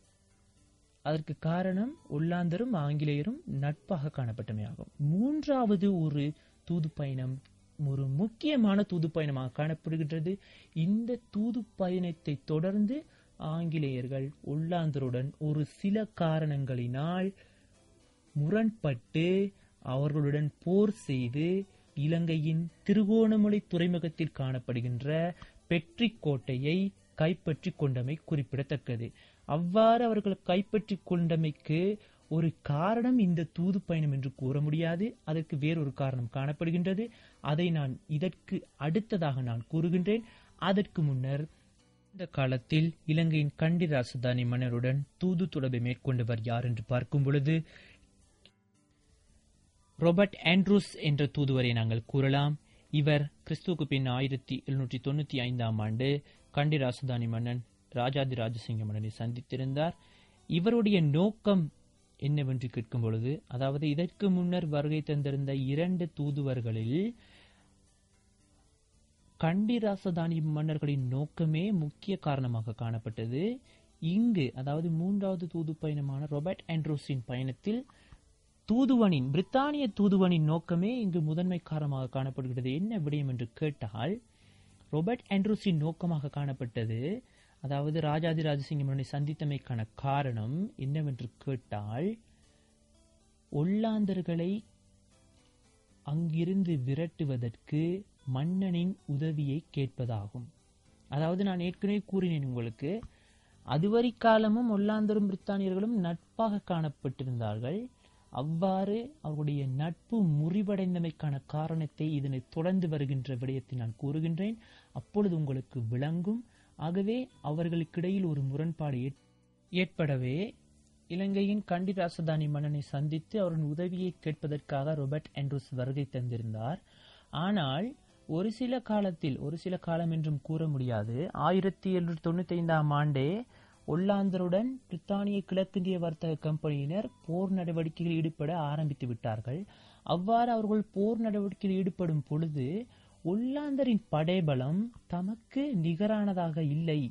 அதற்கு காரணம் ஒல்லாந்தரும் ஆங்கிலேயரும் நட்பாக காணப்பட்டமையாகும் மூன்றாவது ஒரு தூது பயணம் ஒரு முக்கியமான தூது பயணமாக காணப்படுகின்றது இந்த தூது பயணத்தை தொடர்ந்து ஆங்கிலேயர்கள் ஒல்லாந்தருடன் ஒரு சில காரணங்களினால் முரண்பட்டு அவர்களுடன் போர் செய்து இலங்கையின் திருகோணமலை துறைமுகத்தில் காணப்படுகின்ற பெட்ரிக் கோட்டையை கைப்பற்றி கொண்டமை குறிப்பிடத்தக்கது அவ்வாறு அவர்கள் கைப்பற்றி கொண்டமைக்கு ஒரு காரணம் இந்த தூது பயணம் என்று கூற முடியாது அதற்கு வேறொரு காரணம் காணப்படுகின்றது அதை நான் இதற்கு அடுத்ததாக நான் கூறுகின்றேன் அதற்கு முன்னர் இந்த காலத்தில் இலங்கையின் கண்டி ராசதானி மன்னருடன் தூது தொடர்பை மேற்கொண்டவர் யார் என்று பார்க்கும் பொழுது ரோபர்ட் ஆண்ட்ரூஸ் என்ற தூதுவரை நாங்கள் கூறலாம் இவர் கிறிஸ்துவுக்கு பின் ஆயிரத்தி எழுநூற்றி தொண்ணூத்தி ஐந்தாம் ஆண்டு கண்டி ராசதானி மன்னன் ராஜாதி ராஜசிங்க மன்னனை சந்தித்திருந்தார் இவருடைய நோக்கம் என்னவென்று கேட்கும் பொழுது அதாவது இதற்கு முன்னர் வருகை தந்திருந்த இரண்டு தூதுவர்களில் கண்டி ராசதானி மன்னர்களின் நோக்கமே முக்கிய காரணமாக காணப்பட்டது இங்கு அதாவது மூன்றாவது தூது பயணமான ரொபர்ட் ஆண்ட்ரூஸின் பயணத்தில் தூதுவனின் பிரித்தானிய தூதுவனின் நோக்கமே இங்கு முதன்மை காரணமாக காணப்படுகிறது என்ன விடயம் என்று கேட்டால் ரொபர்ட் ஆண்ட்ரூஸின் நோக்கமாக காணப்பட்டது அதாவது ராஜாதி ராஜசிங்க மன்னனை சந்தித்தமைக்கான காரணம் என்னவென்று கேட்டால் ஒல்லாந்தர்களை அங்கிருந்து விரட்டுவதற்கு மன்னனின் உதவியை கேட்பதாகும் அதாவது நான் ஏற்கனவே கூறினேன் உங்களுக்கு அதுவரை காலமும் ஒல்லாந்தரும் பிரித்தானியர்களும் நட்பாக காணப்பட்டிருந்தார்கள் அவ்வாறு அவர்களுடைய நட்பு முறிவடைந்தமைக்கான காரணத்தை இதனை தொடர்ந்து வருகின்ற விடயத்தை நான் கூறுகின்றேன் அப்பொழுது உங்களுக்கு விளங்கும் ஆகவே அவர்களுக்கிடையில் ஒரு முரண்பாடு ஏற்படவே இலங்கையின் கண்டி ராசதானி மன்னனை சந்தித்து அவரின் உதவியை கேட்பதற்காக ரொபர்ட் ஆண்ட்ரூஸ் வருகை தந்திருந்தார் ஆனால் ஒரு சில காலத்தில் ஒரு சில காலம் என்றும் கூற முடியாது ஆயிரத்தி எழுநூற்றி தொண்ணூத்தி ஐந்தாம் ஆண்டே ஒல்லாந்தருடன் பிரித்தானிய கிழக்கிந்திய வர்த்தக கம்பெனியினர் போர் நடவடிக்கைகளில் ஈடுபட ஆரம்பித்து விட்டார்கள் அவ்வாறு அவர்கள் போர் நடவடிக்கையில் ஈடுபடும் பொழுது ஒல்லாந்தரின் படைபலம் தமக்கு நிகரானதாக இல்லை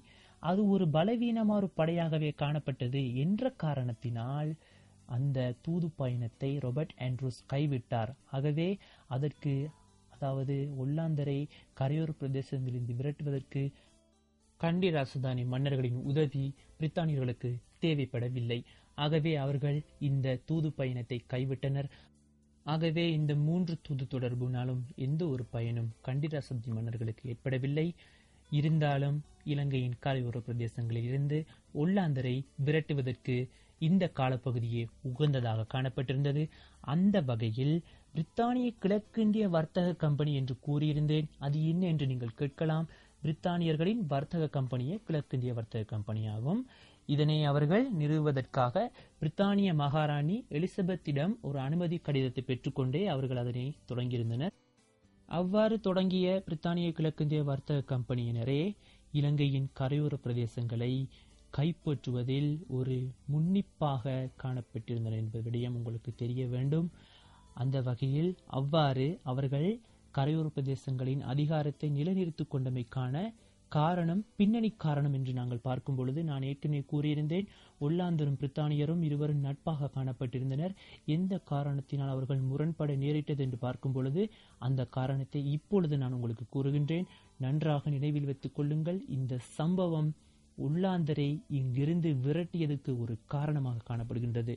அது ஒரு பலவீனமான ஒரு படையாகவே காணப்பட்டது என்ற காரணத்தினால் அந்த தூது பயணத்தை ராபர்ட் ஆண்ட்ரூஸ் கைவிட்டார் ஆகவே அதற்கு அதாவது ஒல்லாந்தரை கரையோர பிரதேசங்களிலிருந்து விரட்டுவதற்கு கண்டி ராசதானி மன்னர்களின் உதவி பிரித்தானியர்களுக்கு தேவைப்படவில்லை ஆகவே அவர்கள் இந்த தூது பயணத்தை கைவிட்டனர் ஆகவே இந்த மூன்று தூது தொடர்புனாலும் எந்த ஒரு பயனும் கண்டிராசப்தி மன்னர்களுக்கு ஏற்படவில்லை இருந்தாலும் இலங்கையின் கரையோர பிரதேசங்களில் இருந்து ஒல்லாந்தரை விரட்டுவதற்கு இந்த காலப்பகுதியே உகந்ததாக காணப்பட்டிருந்தது அந்த வகையில் பிரித்தானிய கிழக்கிந்திய வர்த்தக கம்பெனி என்று கூறியிருந்தேன் அது என்ன என்று நீங்கள் கேட்கலாம் பிரித்தானியர்களின் வர்த்தக கம்பெனியே கிழக்கிந்திய வர்த்தக கம்பெனியாகும் இதனை அவர்கள் நிறுவுவதற்காக பிரித்தானிய மகாராணி எலிசபெத்திடம் ஒரு அனுமதி கடிதத்தை பெற்றுக்கொண்டே அவர்கள் அதனை தொடங்கியிருந்தனர் அவ்வாறு தொடங்கிய பிரித்தானிய கிழக்கிந்திய வர்த்தக கம்பெனியினரே இலங்கையின் கரையோர பிரதேசங்களை கைப்பற்றுவதில் ஒரு முன்னிப்பாக காணப்பட்டிருந்தனர் என்பது விடயம் உங்களுக்கு தெரிய வேண்டும் அந்த வகையில் அவ்வாறு அவர்கள் கரையோர பிரதேசங்களின் அதிகாரத்தை நிலைநிறுத்திக் கொண்டமைக்கான காரணம் பின்னணி காரணம் என்று நாங்கள் பார்க்கும் பொழுது நான் ஏற்கனவே கூறியிருந்தேன் ஒல்லாந்தரும் பிரித்தானியரும் இருவரும் நட்பாக காணப்பட்டிருந்தனர் எந்த காரணத்தினால் அவர்கள் முரண்பட நேரிட்டது என்று பார்க்கும் பொழுது அந்த காரணத்தை இப்பொழுது நான் உங்களுக்கு கூறுகின்றேன் நன்றாக நினைவில் வைத்துக் கொள்ளுங்கள் இந்த சம்பவம் உள்ளாந்தரை இங்கிருந்து விரட்டியதுக்கு ஒரு காரணமாக காணப்படுகின்றது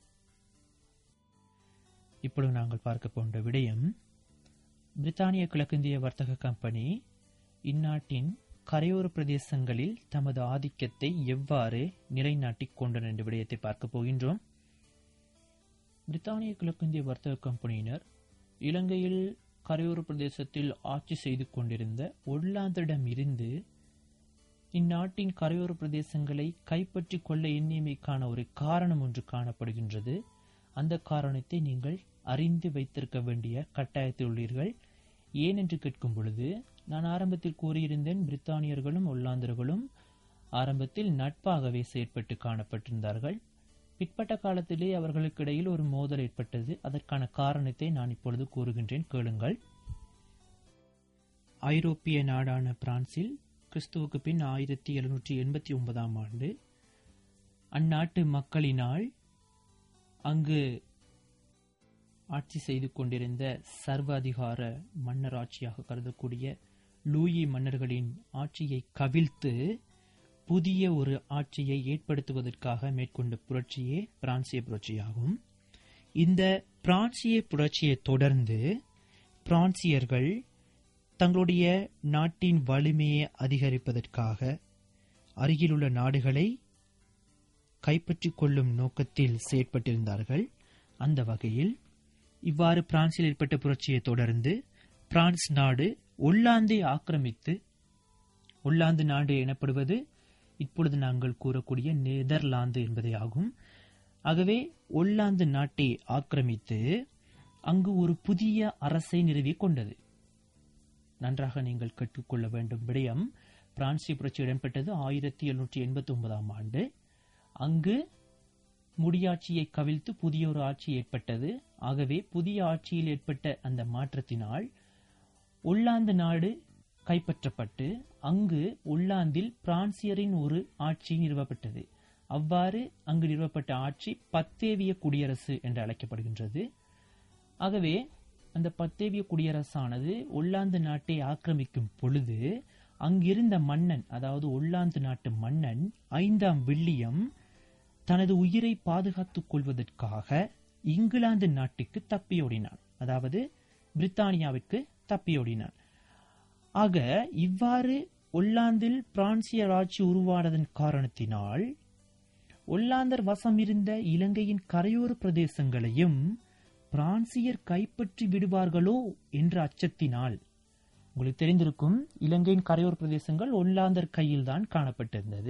இப்பொழுது நாங்கள் பார்க்க போன்ற விடயம் பிரித்தானிய கிழக்கிந்திய வர்த்தக கம்பெனி இந்நாட்டின் கரையோர பிரதேசங்களில் தமது ஆதிக்கத்தை எவ்வாறு நிலைநாட்டிக் கொண்டனர் என்ற விடயத்தை பார்க்க போகின்றோம் பிரித்தானிய கிழக்கிந்திய வர்த்தக கம்பெனியினர் இலங்கையில் கரையோர பிரதேசத்தில் ஆட்சி செய்து கொண்டிருந்த ஒல்லாந்தரிடம் இருந்து இந்நாட்டின் கரையோர பிரதேசங்களை கைப்பற்றிக் கொள்ள எண்ணியமைக்கான ஒரு காரணம் ஒன்று காணப்படுகின்றது அந்த காரணத்தை நீங்கள் அறிந்து வைத்திருக்க வேண்டிய கட்டாயத்தில் உள்ளீர்கள் ஏன் என்று கேட்கும் பொழுது நான் ஆரம்பத்தில் கூறியிருந்தேன் பிரித்தானியர்களும் ஒல்லாந்தர்களும் ஆரம்பத்தில் நட்பாகவே செயற்பட்டு காணப்பட்டிருந்தார்கள் பிற்பட்ட காலத்திலே அவர்களுக்கு இடையில் ஒரு மோதல் ஏற்பட்டது அதற்கான காரணத்தை நான் இப்பொழுது கூறுகின்றேன் கேளுங்கள் ஐரோப்பிய நாடான பிரான்சில் கிறிஸ்துவுக்கு பின் ஆயிரத்தி எழுநூற்றி எண்பத்தி ஒன்பதாம் ஆண்டு அந்நாட்டு மக்களினால் அங்கு ஆட்சி செய்து கொண்டிருந்த சர்வ அதிகார மன்னராட்சியாக கருதக்கூடிய லூயி மன்னர்களின் ஆட்சியை கவிழ்த்து புதிய ஒரு ஆட்சியை ஏற்படுத்துவதற்காக மேற்கொண்ட புரட்சியே பிரான்சிய புரட்சியாகும் இந்த பிரான்சிய புரட்சியை தொடர்ந்து பிரான்சியர்கள் தங்களுடைய நாட்டின் வலிமையை அதிகரிப்பதற்காக அருகிலுள்ள நாடுகளை கைப்பற்றிக் கொள்ளும் நோக்கத்தில் செயற்பட்டிருந்தார்கள் அந்த வகையில் இவ்வாறு பிரான்சில் ஏற்பட்ட புரட்சியை தொடர்ந்து பிரான்ஸ் நாடு ஒல்லாந்தை ஆக்கிரமித்து ஒல்லாந்து நாடு எனப்படுவது இப்பொழுது நாங்கள் கூறக்கூடிய நெதர்லாந்து என்பதே ஆகும் ஆகவே ஒல்லாந்து நாட்டை ஆக்கிரமித்து அங்கு ஒரு புதிய அரசை நிறுவிக் கொண்டது நன்றாக நீங்கள் கற்றுக்கொள்ள வேண்டும் விடயம் பிரான்சிய புரட்சி இடம்பெற்றது ஆயிரத்தி எழுநூற்றி எண்பத்தி ஒன்பதாம் ஆண்டு அங்கு முடியாட்சியை கவிழ்த்து புதிய ஒரு ஆட்சி ஏற்பட்டது ஆகவே புதிய ஆட்சியில் ஏற்பட்ட அந்த மாற்றத்தினால் ஒல்லாந்து நாடு கைப்பற்றப்பட்டு அங்கு ஒல்லாந்தில் பிரான்சியரின் ஒரு ஆட்சி நிறுவப்பட்டது அவ்வாறு அங்கு நிறுவப்பட்ட ஆட்சி பத்தேவிய குடியரசு என்று அழைக்கப்படுகின்றது ஆகவே அந்த பத்தேவிய குடியரசானது ஒல்லாந்து நாட்டை ஆக்கிரமிக்கும் பொழுது அங்கிருந்த மன்னன் அதாவது ஒல்லாந்து நாட்டு மன்னன் ஐந்தாம் வில்லியம் தனது உயிரை பாதுகாத்துக் கொள்வதற்காக இங்கிலாந்து நாட்டுக்கு தப்பியோடினான் அதாவது பிரித்தானியாவிற்கு தப்பியோடினான் ஆக இவ்வாறு ஒல்லாந்தில் பிரான்சிய ஆட்சி உருவானதன் காரணத்தினால் ஒல்லாந்தர் வசம் இருந்த இலங்கையின் கரையோர பிரதேசங்களையும் பிரான்சியர் கைப்பற்றி விடுவார்களோ என்ற அச்சத்தினால் உங்களுக்கு தெரிந்திருக்கும் இலங்கையின் கரையோர பிரதேசங்கள் ஒல்லாந்தர் கையில்தான் காணப்பட்டிருந்தது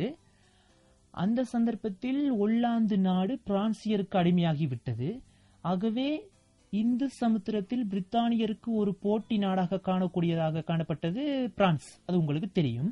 அந்த சந்தர்ப்பத்தில் ஒல்லாந்து நாடு பிரான்சியருக்கு அடிமையாகிவிட்டது ஆகவே இந்து சமுத்திரத்தில் பிரித்தானியருக்கு ஒரு போட்டி நாடாக காணக்கூடியதாக காணப்பட்டது பிரான்ஸ் அது உங்களுக்கு தெரியும்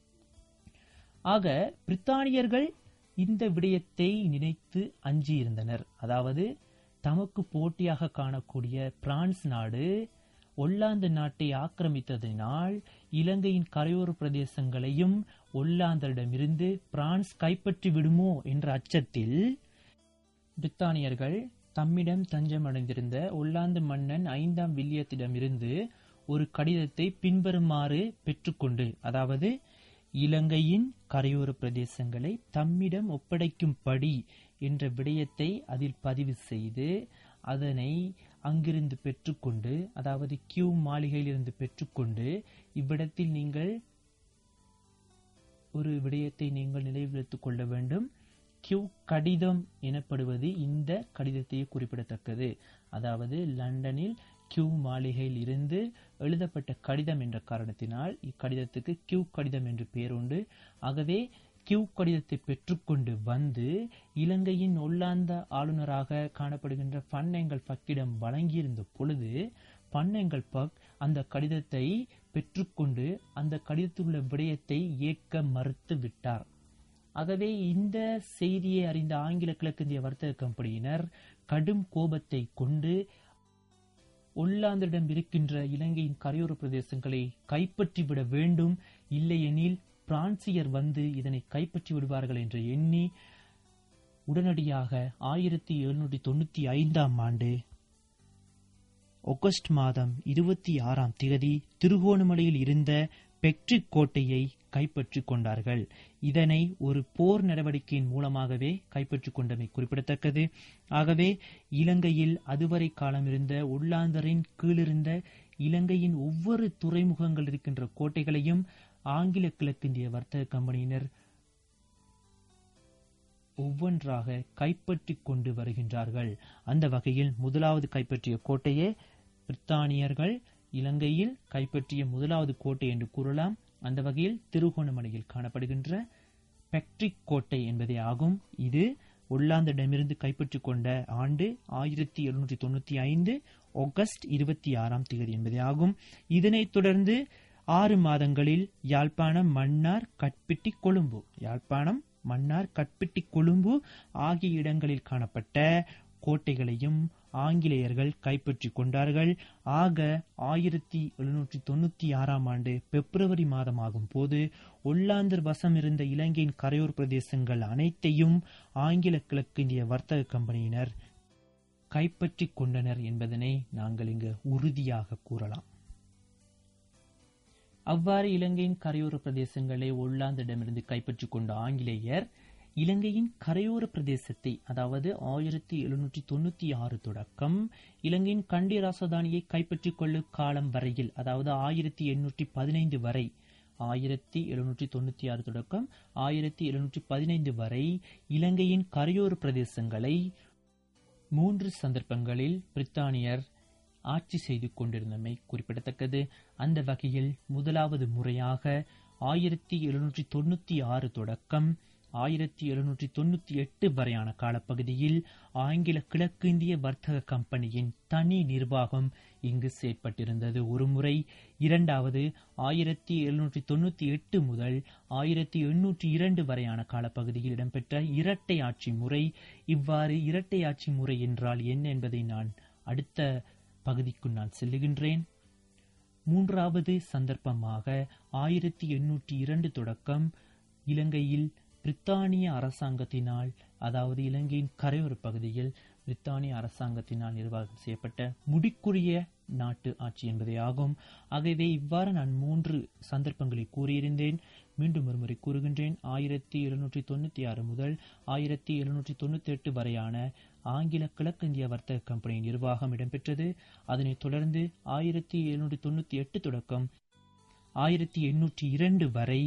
ஆக பிரித்தானியர்கள் இந்த விடயத்தை நினைத்து அஞ்சியிருந்தனர் அதாவது தமக்கு போட்டியாக காணக்கூடிய பிரான்ஸ் நாடு ஒல்லாந்து நாட்டை ஆக்கிரமித்ததினால் இலங்கையின் கரையோர பிரதேசங்களையும் ஒல்லாந்தரிடமிருந்து பிரான்ஸ் கைப்பற்றி விடுமோ என்ற அச்சத்தில் பிரித்தானியர்கள் தம்மிடம் தஞ்சமடைந்திருந்த ஒல்லாந்து மன்னன் ஐந்தாம் வில்லியத்திடமிருந்து ஒரு கடிதத்தை பின்வருமாறு பெற்றுக்கொண்டு அதாவது இலங்கையின் கரையோர பிரதேசங்களை தம்மிடம் ஒப்படைக்கும்படி என்ற விடயத்தை அதில் பதிவு செய்து அதனை அங்கிருந்து பெற்றுக்கொண்டு அதாவது கியூ மாளிகையிலிருந்து பெற்றுக்கொண்டு இவ்விடத்தில் நீங்கள் ஒரு விடயத்தை நீங்கள் நினைவுறுத்திக் கொள்ள வேண்டும் கியூ கடிதம் எனப்படுவது இந்த கடிதத்தையே குறிப்பிடத்தக்கது அதாவது லண்டனில் கியூ மாளிகையில் இருந்து எழுதப்பட்ட கடிதம் என்ற காரணத்தினால் இக்கடிதத்துக்கு கியூ கடிதம் என்று பெயர் உண்டு ஆகவே கியூ கடிதத்தை பெற்றுக்கொண்டு வந்து இலங்கையின் ஒல்லாந்த ஆளுநராக காணப்படுகின்ற பன்னெங்கல் பக்கிடம் வழங்கியிருந்த பொழுது பன்னெங்கல் பக் அந்த கடிதத்தை பெற்றுக்கொண்டு அந்த கடிதத்தில் உள்ள விடயத்தை ஏற்க மறுத்து விட்டார் ஆகவே இந்த செய்தியை அறிந்த ஆங்கில கிழக்கிந்திய வர்த்தக கம்பெனியினர் கடும் கோபத்தை கொண்டு ஒல்லாந்திடம் இருக்கின்ற இலங்கையின் கரையோர பிரதேசங்களை கைப்பற்றிவிட வேண்டும் இல்லையெனில் பிரான்சியர் வந்து இதனை கைப்பற்றி விடுவார்கள் என்று எண்ணி உடனடியாக ஆயிரத்தி எழுநூற்றி தொண்ணூத்தி ஐந்தாம் ஆண்டு ஆகஸ்ட் மாதம் இருபத்தி ஆறாம் திகதி திருகோணமலையில் இருந்த பெட்ரிக் கோட்டையை கைப்பற்றிக் கொண்டார்கள் இதனை ஒரு போர் நடவடிக்கையின் மூலமாகவே கைப்பற்றிக் கொண்டமை குறிப்பிடத்தக்கது ஆகவே இலங்கையில் அதுவரை காலம் இருந்த உள்ளாந்தரின் கீழிருந்த இலங்கையின் ஒவ்வொரு துறைமுகங்கள் இருக்கின்ற கோட்டைகளையும் ஆங்கில கிழக்கிந்திய வர்த்தக கம்பெனியினர் ஒவ்வொன்றாக கைப்பற்றிக் கொண்டு வருகின்றார்கள் அந்த வகையில் முதலாவது கைப்பற்றிய கோட்டையே பிரித்தானியர்கள் இலங்கையில் கைப்பற்றிய முதலாவது கோட்டை என்று கூறலாம் அந்த வகையில் திருகோணமலையில் காணப்படுகின்ற பெக்ட்ரிக் கோட்டை என்பதே ஆகும் இது ஒல்லாந்திடமிருந்து கைப்பற்றிக் கொண்ட ஆண்டு ஆயிரத்தி எழுநூற்றி தொண்ணூத்தி ஐந்து ஆகஸ்ட் இருபத்தி ஆறாம் தேதி என்பதே ஆகும் இதனைத் தொடர்ந்து ஆறு மாதங்களில் யாழ்ப்பாணம் மன்னார் கட்பிட்டி கொழும்பு யாழ்ப்பாணம் மன்னார் கட்பிட்டி கொழும்பு ஆகிய இடங்களில் காணப்பட்ட கோட்டைகளையும் ஆங்கிலேயர்கள் கைப்பற்றிக் கொண்டார்கள் ஆக ஆயிரத்தி எழுநூற்றி தொண்ணூத்தி ஆறாம் ஆண்டு பிப்ரவரி மாதமாகும் போது ஒல்லாந்தர் வசம் இருந்த இலங்கையின் கரையோர் பிரதேசங்கள் அனைத்தையும் ஆங்கில கிழக்கிந்திய வர்த்தக கம்பெனியினர் கைப்பற்றிக் கொண்டனர் என்பதனை நாங்கள் இங்கு உறுதியாக கூறலாம் அவ்வாறு இலங்கையின் கரையோர பிரதேசங்களை ஒல்லாந்திடமிருந்து கைப்பற்றிக் கொண்ட ஆங்கிலேயர் இலங்கையின் கரையோர பிரதேசத்தை அதாவது ஆயிரத்தி எழுநூற்றி தொண்ணூத்தி ஆறு தொடக்கம் இலங்கையின் கண்டி ராசதானியை கைப்பற்றிக் கொள்ளும் காலம் வரையில் அதாவது ஆயிரத்தி எண்ணூற்றி பதினைந்து வரை ஆயிரத்தி எழுநூற்றி தொண்ணூத்தி ஆறு தொடக்கம் ஆயிரத்தி எழுநூற்றி பதினைந்து வரை இலங்கையின் கரையோர பிரதேசங்களை மூன்று சந்தர்ப்பங்களில் பிரித்தானியர் ஆட்சி செய்து கொண்டிருந்தமை குறிப்பிடத்தக்கது அந்த வகையில் முதலாவது முறையாக ஆயிரத்தி எழுநூற்றி தொண்ணூத்தி ஆறு தொடக்கம் ஆயிரத்தி எழுநூற்றி தொண்ணூத்தி எட்டு வரையான காலப்பகுதியில் ஆங்கில கிழக்கு இந்திய வர்த்தக கம்பெனியின் தனி நிர்வாகம் இங்கு செயற்பட்டிருந்தது ஒரு முறை இரண்டாவது ஆயிரத்தி எழுநூற்றி தொண்ணூத்தி எட்டு முதல் ஆயிரத்தி எண்ணூற்றி இரண்டு வரையான காலப்பகுதியில் இடம்பெற்ற இரட்டை ஆட்சி முறை இவ்வாறு இரட்டை ஆட்சி முறை என்றால் என்ன என்பதை நான் அடுத்த பகுதிக்கு நான் செல்லுகின்றேன் மூன்றாவது சந்தர்ப்பமாக ஆயிரத்தி எண்ணூற்றி இரண்டு தொடக்கம் இலங்கையில் பிரித்தானிய அரசாங்கத்தினால் அதாவது இலங்கையின் கரையோர பகுதியில் பிரித்தானிய அரசாங்கத்தினால் நிர்வாகம் செய்யப்பட்ட முடிக்குரிய நாட்டு ஆட்சி என்பதே ஆகும் ஆகவே இவ்வாறு நான் மூன்று சந்தர்ப்பங்களை கூறியிருந்தேன் மீண்டும் ஒருமுறை கூறுகின்றேன் ஆயிரத்தி எழுநூற்றி தொண்ணூத்தி ஆறு முதல் ஆயிரத்தி எழுநூற்றி தொண்ணூத்தி எட்டு வரையான ஆங்கில கிழக்கிந்திய வர்த்தக கம்பெனி நிர்வாகம் இடம்பெற்றது அதனைத் தொடர்ந்து ஆயிரத்தி எழுநூற்றி தொண்ணூத்தி எட்டு தொடக்கம் ஆயிரத்தி எண்ணூற்றி இரண்டு வரை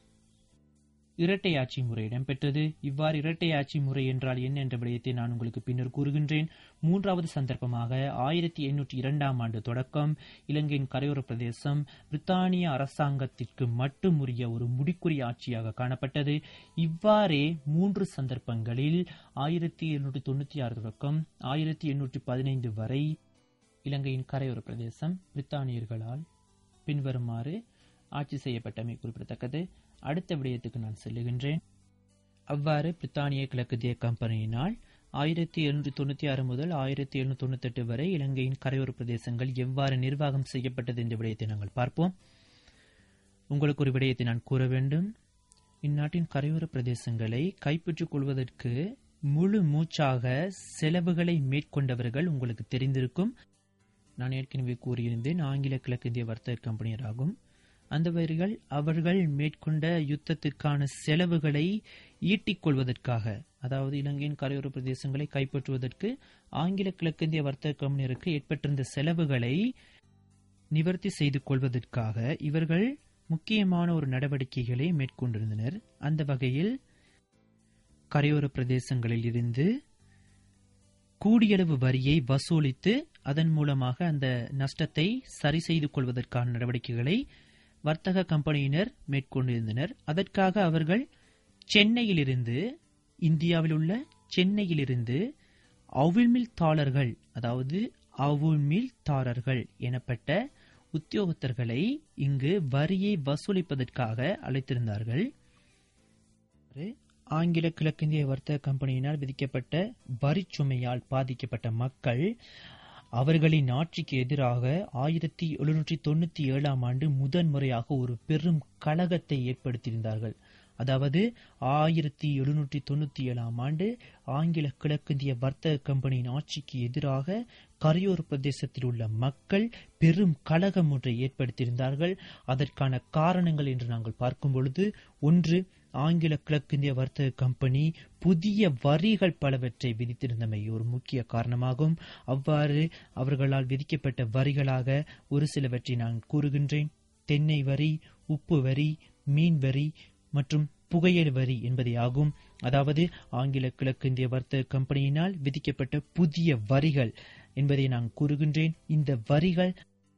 இரட்டையாட்சி முறை இடம்பெற்றது இவ்வாறு இரட்டையாட்சி முறை என்றால் என்ன என்ற விடயத்தை நான் உங்களுக்கு பின்னர் கூறுகின்றேன் மூன்றாவது சந்தர்ப்பமாக ஆயிரத்தி எண்ணூற்றி இரண்டாம் ஆண்டு தொடக்கம் இலங்கையின் கரையோர பிரதேசம் பிரித்தானிய அரசாங்கத்திற்கு மட்டும் உரிய ஒரு முடிக்குரிய ஆட்சியாக காணப்பட்டது இவ்வாறே மூன்று சந்தர்ப்பங்களில் ஆயிரத்தி எழுநூற்றி தொண்ணூத்தி ஆறு தொடக்கம் ஆயிரத்தி எண்ணூற்றி பதினைந்து வரை இலங்கையின் கரையோர பிரதேசம் பிரித்தானியர்களால் பின்வருமாறு ஆட்சி செய்யப்பட்டமை குறிப்பிடத்தக்கது அடுத்த விடயத்துக்கு நான் செல்லுகின்றேன் அவ்வாறு பிரித்தானிய கிழக்குத்திய கம்பெனியினால் ஆயிரத்தி எழுநூற்றி தொண்ணூற்றி ஆறு முதல் ஆயிரத்தி எழுநூற்றி தொண்ணூத்தெட்டு வரை இலங்கையின் கரையோர பிரதேசங்கள் எவ்வாறு நிர்வாகம் செய்யப்பட்டது என்ற விடயத்தை நாங்கள் பார்ப்போம் உங்களுக்கு ஒரு விடயத்தை நான் கூற வேண்டும் இந்நாட்டின் கரையோர பிரதேசங்களை கைப்பற்றிக் கொள்வதற்கு முழு மூச்சாக செலவுகளை மேற்கொண்டவர்கள் உங்களுக்கு தெரிந்திருக்கும் நான் ஏற்கனவே கூறியிருந்தேன் ஆங்கில கிழக்கிந்திய வர்த்தக கம்பெனியராகும் அந்த வரிகள் அவர்கள் மேற்கொண்ட யுத்தத்திற்கான செலவுகளை ஈட்டிக் கொள்வதற்காக அதாவது இலங்கையின் கரையோர பிரதேசங்களை கைப்பற்றுவதற்கு ஆங்கில கிழக்கிந்திய வர்த்தக கம்பெனியருக்கு ஏற்பட்டிருந்த செலவுகளை நிவர்த்தி செய்து கொள்வதற்காக இவர்கள் முக்கியமான ஒரு நடவடிக்கைகளை மேற்கொண்டிருந்தனர் அந்த வகையில் கரையோர பிரதேசங்களில் இருந்து கூடியளவு வரியை வசூலித்து அதன் மூலமாக அந்த நஷ்டத்தை சரி செய்து கொள்வதற்கான நடவடிக்கைகளை வர்த்தக கம்பெனியினர் மேற்கொண்டிருந்தனர் அதற்காக அவர்கள் சென்னையிலிருந்து இந்தியாவில் உள்ள சென்னையிலிருந்து அவுள்மில் தாளர்கள் அதாவது அவுள்மில் தாரர்கள் எனப்பட்ட உத்தியோகத்தர்களை இங்கு வரியை வசூலிப்பதற்காக அழைத்திருந்தார்கள் ஆங்கில கிழக்கிந்திய வர்த்தக கம்பெனியினால் விதிக்கப்பட்ட வரிச்சுமையால் பாதிக்கப்பட்ட மக்கள் அவர்களின் ஆட்சிக்கு எதிராக ஆயிரத்தி எழுநூற்றி தொண்ணூத்தி ஏழாம் ஆண்டு முதன்முறையாக ஒரு பெரும் கழகத்தை ஏற்படுத்தியிருந்தார்கள் அதாவது ஆயிரத்தி எழுநூற்றி தொண்ணூத்தி ஏழாம் ஆண்டு ஆங்கில கிழக்கிந்திய வர்த்தக கம்பெனியின் ஆட்சிக்கு எதிராக கரையோர பிரதேசத்தில் உள்ள மக்கள் பெரும் கழகம் ஒன்றை ஏற்படுத்தியிருந்தார்கள் அதற்கான காரணங்கள் என்று நாங்கள் பார்க்கும் பொழுது ஒன்று ஆங்கில கிழக்கிந்திய வர்த்தக கம்பெனி புதிய வரிகள் பலவற்றை விதித்திருந்தமை ஒரு முக்கிய காரணமாகும் அவ்வாறு அவர்களால் விதிக்கப்பட்ட வரிகளாக ஒரு சிலவற்றை நான் கூறுகின்றேன் தென்னை வரி உப்பு வரி மீன் வரி மற்றும் புகையிலை வரி என்பதே ஆகும் அதாவது ஆங்கில கிழக்கிந்திய வர்த்தக கம்பெனியினால் விதிக்கப்பட்ட புதிய வரிகள் என்பதை நான் கூறுகின்றேன் இந்த வரிகள்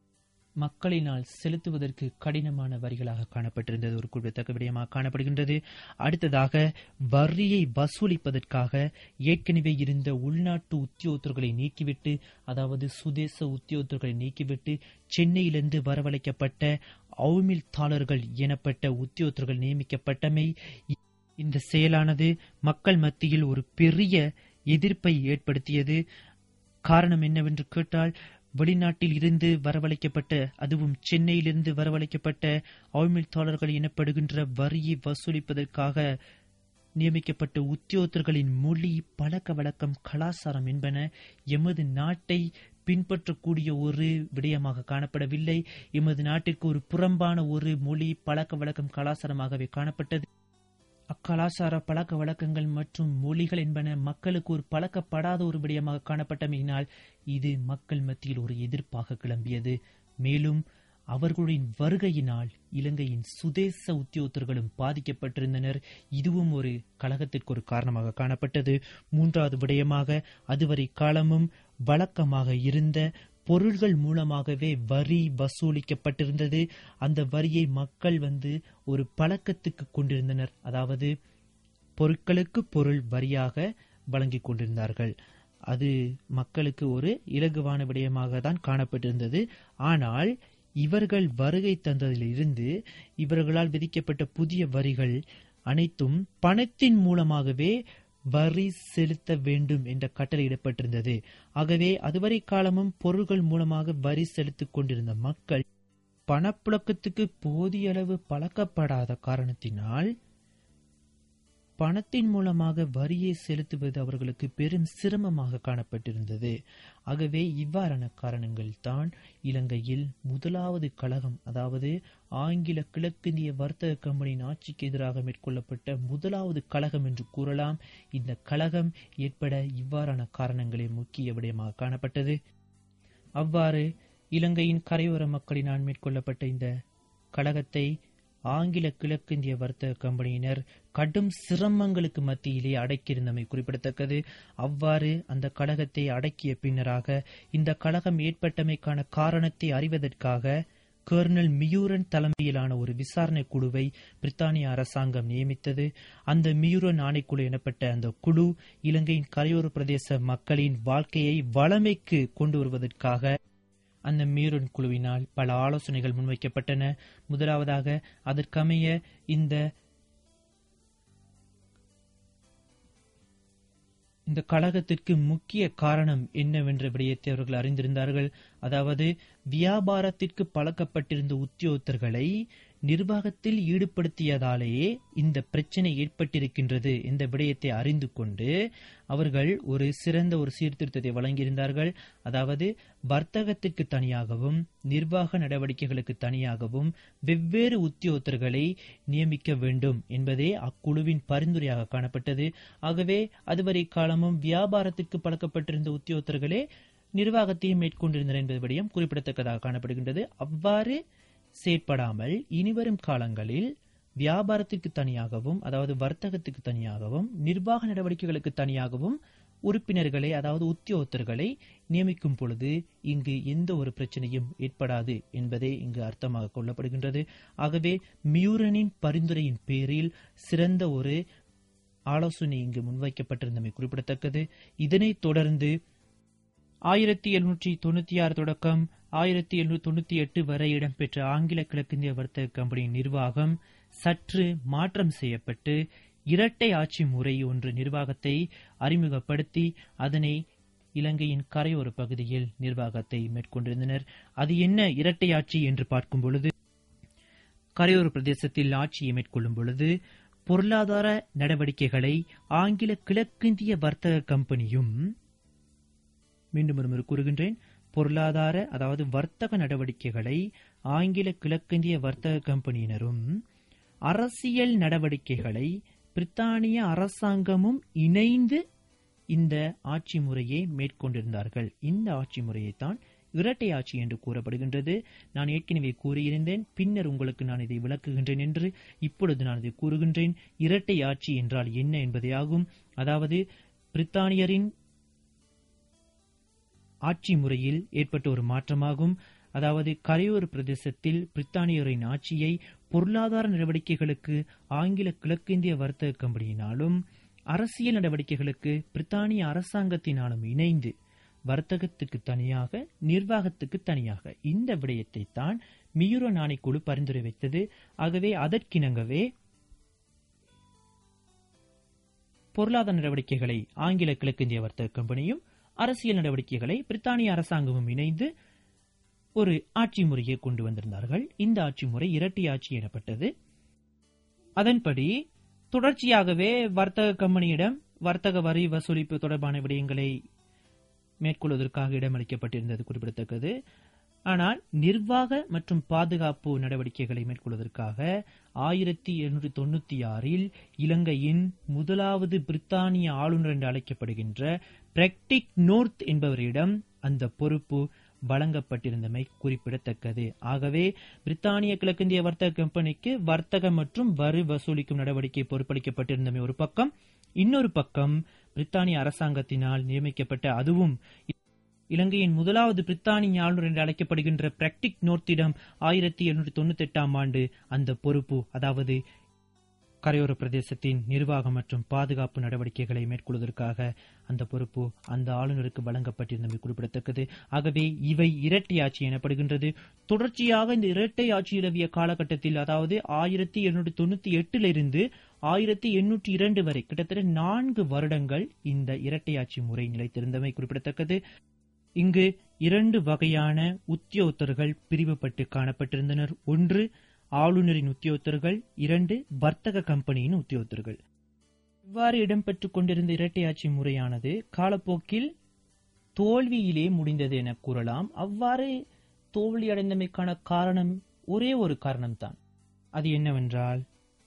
மக்களினால் செலுத்துவதற்கு கடினமான வரிகளாக காணப்பட்டிருந்தது ஒரு குறிப்பிடத்தக்க விடயமாக காணப்படுகின்றது அடுத்ததாக வரியை வசூலிப்பதற்காக ஏற்கனவே இருந்த உள்நாட்டு உத்தியோகத்தர்களை நீக்கிவிட்டு அதாவது சுதேச உத்தியோகத்தர்களை நீக்கிவிட்டு சென்னையிலிருந்து வரவழைக்கப்பட்ட அவுமில் தாளர்கள் எனப்பட்ட உத்தியோகத்தர்கள் நியமிக்கப்பட்டமை இந்த செயலானது மக்கள் மத்தியில் ஒரு பெரிய எதிர்ப்பை ஏற்படுத்தியது காரணம் என்னவென்று கேட்டால் வெளிநாட்டில் இருந்து வரவழைக்கப்பட்ட அதுவும் சென்னையிலிருந்து வரவழைக்கப்பட்ட ஆழ்மிழ்த்தாளர்கள் எனப்படுகின்ற வரியை வசூலிப்பதற்காக நியமிக்கப்பட்ட உத்தியோகத்தர்களின் மொழி பழக்க வழக்கம் கலாச்சாரம் என்பன எமது நாட்டை பின்பற்றக்கூடிய ஒரு விடயமாக காணப்படவில்லை எமது நாட்டிற்கு ஒரு புறம்பான ஒரு மொழி பழக்க வழக்கம் கலாச்சாரமாகவே காணப்பட்டது அக்கலாச்சார பழக்க வழக்கங்கள் மற்றும் மொழிகள் என்பன மக்களுக்கு ஒரு பழக்கப்படாத ஒரு விடயமாக காணப்பட்டமையினால் இது மக்கள் மத்தியில் ஒரு எதிர்ப்பாக கிளம்பியது மேலும் அவர்களுடைய வருகையினால் இலங்கையின் சுதேச உத்தியோகத்தர்களும் பாதிக்கப்பட்டிருந்தனர் இதுவும் ஒரு கழகத்திற்கு ஒரு காரணமாக காணப்பட்டது மூன்றாவது விடயமாக அதுவரை காலமும் வழக்கமாக இருந்த பொருள்கள் மூலமாகவே வரி வசூலிக்கப்பட்டிருந்தது அந்த வரியை மக்கள் வந்து ஒரு பழக்கத்துக்கு கொண்டிருந்தனர் அதாவது பொருட்களுக்கு பொருள் வரியாக வழங்கிக் கொண்டிருந்தார்கள் அது மக்களுக்கு ஒரு இலகுவான விடயமாக தான் காணப்பட்டிருந்தது ஆனால் இவர்கள் வருகை தந்ததிலிருந்து இவர்களால் விதிக்கப்பட்ட புதிய வரிகள் அனைத்தும் பணத்தின் மூலமாகவே வரி செலுத்த வேண்டும் என்ற கட்டளையிடப்பட்டிருந்தது ஆகவே அதுவரை காலமும் பொருள்கள் மூலமாக வரி செலுத்திக் கொண்டிருந்த மக்கள் பணப்புழக்கத்துக்கு போதிய அளவு பழக்கப்படாத காரணத்தினால் பணத்தின் மூலமாக வரியை செலுத்துவது அவர்களுக்கு பெரும் சிரமமாக காணப்பட்டிருந்தது ஆகவே இவ்வாறான காரணங்கள் தான் இலங்கையில் முதலாவது கழகம் அதாவது ஆங்கில கிழக்கிந்திய வர்த்தக கம்பெனியின் ஆட்சிக்கு எதிராக மேற்கொள்ளப்பட்ட முதலாவது கழகம் என்று கூறலாம் இந்த கழகம் ஏற்பட இவ்வாறான காரணங்களே முக்கிய விடயமாக காணப்பட்டது அவ்வாறு இலங்கையின் கரையோர மக்களினால் மேற்கொள்ளப்பட்ட இந்த கழகத்தை ஆங்கில கிழக்கிந்திய வர்த்தக கம்பெனியினர் கடும் சிரமங்களுக்கு மத்தியிலே அடக்கியிருந்தமை குறிப்பிடத்தக்கது அவ்வாறு அந்த கழகத்தை அடக்கிய பின்னராக இந்த கழகம் ஏற்பட்டமைக்கான காரணத்தை அறிவதற்காக கர்னல் மியூரன் தலைமையிலான ஒரு விசாரணை குழுவை பிரித்தானிய அரசாங்கம் நியமித்தது அந்த மியூரன் ஆணைக்குழு எனப்பட்ட அந்த குழு இலங்கையின் கரையோர பிரதேச மக்களின் வாழ்க்கையை வளமைக்கு கொண்டு வருவதற்காக அந்த மீரன் குழுவினால் பல ஆலோசனைகள் முன்வைக்கப்பட்டன முதலாவதாக அதற்கமைய இந்த இந்த கழகத்திற்கு முக்கிய காரணம் என்னவென்ற விடயத்தை அவர்கள் அறிந்திருந்தார்கள் அதாவது வியாபாரத்திற்கு பழக்கப்பட்டிருந்த உத்தியோகத்தர்களை நிர்வாகத்தில் ஈடுபடுத்தியதாலேயே இந்த பிரச்சனை ஏற்பட்டிருக்கின்றது இந்த விடயத்தை அறிந்து கொண்டு அவர்கள் ஒரு சிறந்த ஒரு சீர்திருத்தத்தை வழங்கியிருந்தார்கள் அதாவது வர்த்தகத்திற்கு தனியாகவும் நிர்வாக நடவடிக்கைகளுக்கு தனியாகவும் வெவ்வேறு உத்தியோகத்தர்களை நியமிக்க வேண்டும் என்பதே அக்குழுவின் பரிந்துரையாக காணப்பட்டது ஆகவே அதுவரை காலமும் வியாபாரத்திற்கு பழக்கப்பட்டிருந்த உத்தியோகத்தர்களே நிர்வாகத்தையும் மேற்கொண்டிருந்தனர் என்பது விடயம் குறிப்பிடத்தக்கதாக காணப்படுகின்றது அவ்வாறு செயற்படாமல் இனிவரும் காலங்களில் வியாபாரத்திற்கு தனியாகவும் அதாவது வர்த்தகத்துக்கு தனியாகவும் நிர்வாக நடவடிக்கைகளுக்கு தனியாகவும் உறுப்பினர்களை அதாவது உத்தியோகத்தர்களை நியமிக்கும் பொழுது இங்கு எந்த ஒரு பிரச்சனையும் ஏற்படாது என்பதே இங்கு அர்த்தமாக கொள்ளப்படுகின்றது ஆகவே மியூரனின் பரிந்துரையின் பேரில் சிறந்த ஒரு ஆலோசனை இங்கு முன்வைக்கப்பட்டிருந்தமை குறிப்பிடத்தக்கது இதனைத் தொடர்ந்து ஆயிரத்தி எழுநூற்றி தொண்ணூத்தி ஆறு தொடக்கம் ஆயிரத்தி எழுநூற்றி தொண்ணூத்தி எட்டு வரை இடம்பெற்ற ஆங்கில கிழக்கிந்திய வர்த்தக கம்பெனியின் நிர்வாகம் சற்று மாற்றம் செய்யப்பட்டு இரட்டை ஆட்சி முறை ஒன்று நிர்வாகத்தை அறிமுகப்படுத்தி அதனை இலங்கையின் கரையோர பகுதியில் நிர்வாகத்தை மேற்கொண்டிருந்தனர் அது என்ன இரட்டை ஆட்சி என்று பார்க்கும் பொழுது கரையோர பிரதேசத்தில் ஆட்சியை மேற்கொள்ளும் பொழுது பொருளாதார நடவடிக்கைகளை ஆங்கில கிழக்கிந்திய வர்த்தக கம்பெனியும் மீண்டும் ஒருமுறை கூறுகின்றேன் பொருளாதார அதாவது வர்த்தக நடவடிக்கைகளை ஆங்கில கிழக்கிந்திய வர்த்தக கம்பெனியினரும் அரசியல் நடவடிக்கைகளை பிரித்தானிய அரசாங்கமும் இணைந்து இந்த ஆட்சி முறையை மேற்கொண்டிருந்தார்கள் இந்த ஆட்சி முறையைத்தான் இரட்டை ஆட்சி என்று கூறப்படுகின்றது நான் ஏற்கனவே கூறியிருந்தேன் பின்னர் உங்களுக்கு நான் இதை விளக்குகின்றேன் என்று இப்பொழுது நான் இதை கூறுகின்றேன் இரட்டை ஆட்சி என்றால் என்ன என்பதே ஆகும் அதாவது பிரித்தானியரின் ஆட்சி முறையில் ஏற்பட்ட ஒரு மாற்றமாகும் அதாவது கரையோர பிரதேசத்தில் பிரித்தானியரின் ஆட்சியை பொருளாதார நடவடிக்கைகளுக்கு ஆங்கில கிழக்கிந்திய வர்த்தக கம்பெனியினாலும் அரசியல் நடவடிக்கைகளுக்கு பிரித்தானிய அரசாங்கத்தினாலும் இணைந்து வர்த்தகத்துக்கு தனியாக நிர்வாகத்துக்கு தனியாக இந்த விடயத்தை தான் மியூரோ நாணயக்குழு பரிந்துரை வைத்தது ஆகவே அதற்கிணங்கவே பொருளாதார நடவடிக்கைகளை ஆங்கில கிழக்கிந்திய வர்த்தக கம்பெனியும் அரசியல் நடவடிக்கைகளை பிரித்தானிய அரசாங்கமும் இணைந்து ஒரு ஆட்சி முறையை கொண்டு வந்திருந்தார்கள் இந்த ஆட்சி முறை இரட்டை ஆட்சி எனப்பட்டது அதன்படி தொடர்ச்சியாகவே வர்த்தக கம்பெனியிடம் வர்த்தக வரி வசூலிப்பு தொடர்பான விடயங்களை மேற்கொள்வதற்காக இடமளிக்கப்பட்டிருந்தது குறிப்பிடத்தக்கது ஆனால் நிர்வாக மற்றும் பாதுகாப்பு நடவடிக்கைகளை மேற்கொள்வதற்காக ஆயிரத்தி எழுநூற்றி தொண்ணூத்தி ஆறில் இலங்கையின் முதலாவது பிரித்தானிய ஆளுநர் என்று அழைக்கப்படுகின்ற பிரெக்டிக் நோர்த் என்பவரிடம் அந்த பொறுப்பு வழங்கப்பட்டிருந்தமை குறிப்பிடத்தக்கது ஆகவே பிரித்தானிய கிழக்கிந்திய வர்த்தக கம்பெனிக்கு வர்த்தக மற்றும் வரி வசூலிக்கும் நடவடிக்கை பொறுப்பளிக்கப்பட்டிருந்தமை ஒரு பக்கம் இன்னொரு பக்கம் பிரித்தானிய அரசாங்கத்தினால் நியமிக்கப்பட்ட அதுவும் இலங்கையின் முதலாவது பிரித்தானிய ஆளுநர் என்று அழைக்கப்படுகின்ற பிராக்டிக் நோர்த்திடம் ஆயிரத்தி எழுநூற்றி தொண்ணூத்தி எட்டாம் ஆண்டு அந்த பொறுப்பு அதாவது கரையோர பிரதேசத்தின் நிர்வாகம் மற்றும் பாதுகாப்பு நடவடிக்கைகளை மேற்கொள்வதற்காக அந்த பொறுப்பு அந்த ஆளுநருக்கு வழங்கப்பட்டிருந்தமை குறிப்பிடத்தக்கது ஆகவே இவை இரட்டை ஆட்சி எனப்படுகின்றது தொடர்ச்சியாக இந்த இரட்டை ஆட்சி நிலவிய காலகட்டத்தில் அதாவது ஆயிரத்தி எண்ணூற்றி தொண்ணூத்தி எட்டிலிருந்து ஆயிரத்தி எண்ணூற்றி இரண்டு வரை கிட்டத்தட்ட நான்கு வருடங்கள் இந்த இரட்டை ஆட்சி முறை நிலைத்திருந்தமை குறிப்பிடத்தக்கது இங்கு இரண்டு வகையான உத்தியோகத்தர்கள் பிரிவுபட்டு காணப்பட்டிருந்தனர் ஒன்று ஆளுநரின் உத்தியோகத்தர்கள் இரண்டு வர்த்தக கம்பெனியின் உத்தியோகத்தர்கள் இவ்வாறு இடம்பெற்றுக் கொண்டிருந்த இரட்டையாட்சி முறையானது காலப்போக்கில் தோல்வியிலே முடிந்தது என கூறலாம் அவ்வாறு தோல்வி அடைந்தமைக்கான காரணம் ஒரே ஒரு காரணம்தான் அது என்னவென்றால்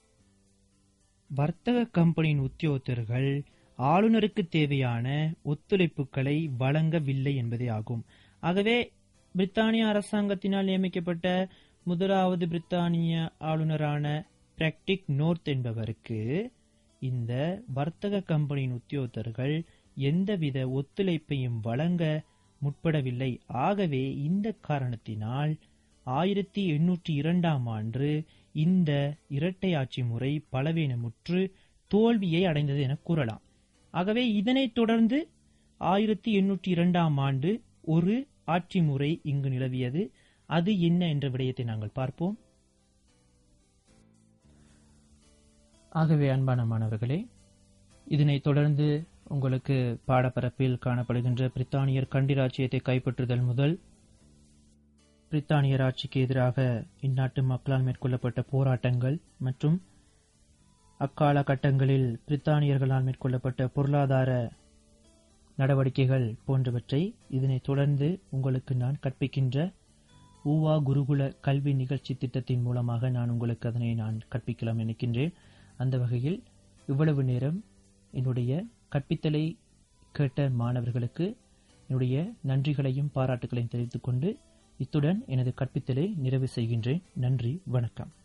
வர்த்தக கம்பெனியின் உத்தியோகத்தர்கள் ஆளுநருக்கு தேவையான ஒத்துழைப்புகளை வழங்கவில்லை என்பதே ஆகும் ஆகவே பிரித்தானிய அரசாங்கத்தினால் நியமிக்கப்பட்ட முதலாவது பிரித்தானிய ஆளுநரான பிராக்டிக் நோர்த் என்பவருக்கு இந்த வர்த்தக கம்பெனியின் உத்தியோகத்தர்கள் எந்தவித ஒத்துழைப்பையும் வழங்க முற்படவில்லை ஆகவே இந்த காரணத்தினால் ஆயிரத்தி எண்ணூற்றி இரண்டாம் ஆண்டு இந்த இரட்டை ஆட்சி முறை பலவீனமுற்று தோல்வியை அடைந்தது என கூறலாம் ஆகவே இதனைத் தொடர்ந்து ஆயிரத்தி எண்ணூற்றி இரண்டாம் ஆண்டு ஒரு ஆட்சி முறை இங்கு நிலவியது அது என்ன என்ற விடயத்தை நாங்கள் பார்ப்போம் ஆகவே அன்பான மாணவர்களே இதனைத் தொடர்ந்து உங்களுக்கு பாடப்பரப்பில் காணப்படுகின்ற பிரித்தானியர் கண்டி ராச்சியத்தை கைப்பற்றுதல் முதல் பிரித்தானியர் ஆட்சிக்கு எதிராக இந்நாட்டு மக்களால் மேற்கொள்ளப்பட்ட போராட்டங்கள் மற்றும் அக்கால கட்டங்களில் பிரித்தானியர்களால் மேற்கொள்ளப்பட்ட பொருளாதார நடவடிக்கைகள் போன்றவற்றை இதனைத் தொடர்ந்து உங்களுக்கு நான் கற்பிக்கின்ற ஊவா குருகுல கல்வி நிகழ்ச்சி திட்டத்தின் மூலமாக நான் உங்களுக்கு அதனை நான் கற்பிக்கலாம் நினைக்கின்றேன் அந்த வகையில் இவ்வளவு நேரம் என்னுடைய கற்பித்தலை கேட்ட மாணவர்களுக்கு என்னுடைய நன்றிகளையும் பாராட்டுகளையும் தெரிவித்துக் கொண்டு இத்துடன் எனது கற்பித்தலை நிறைவு செய்கின்றேன் நன்றி வணக்கம்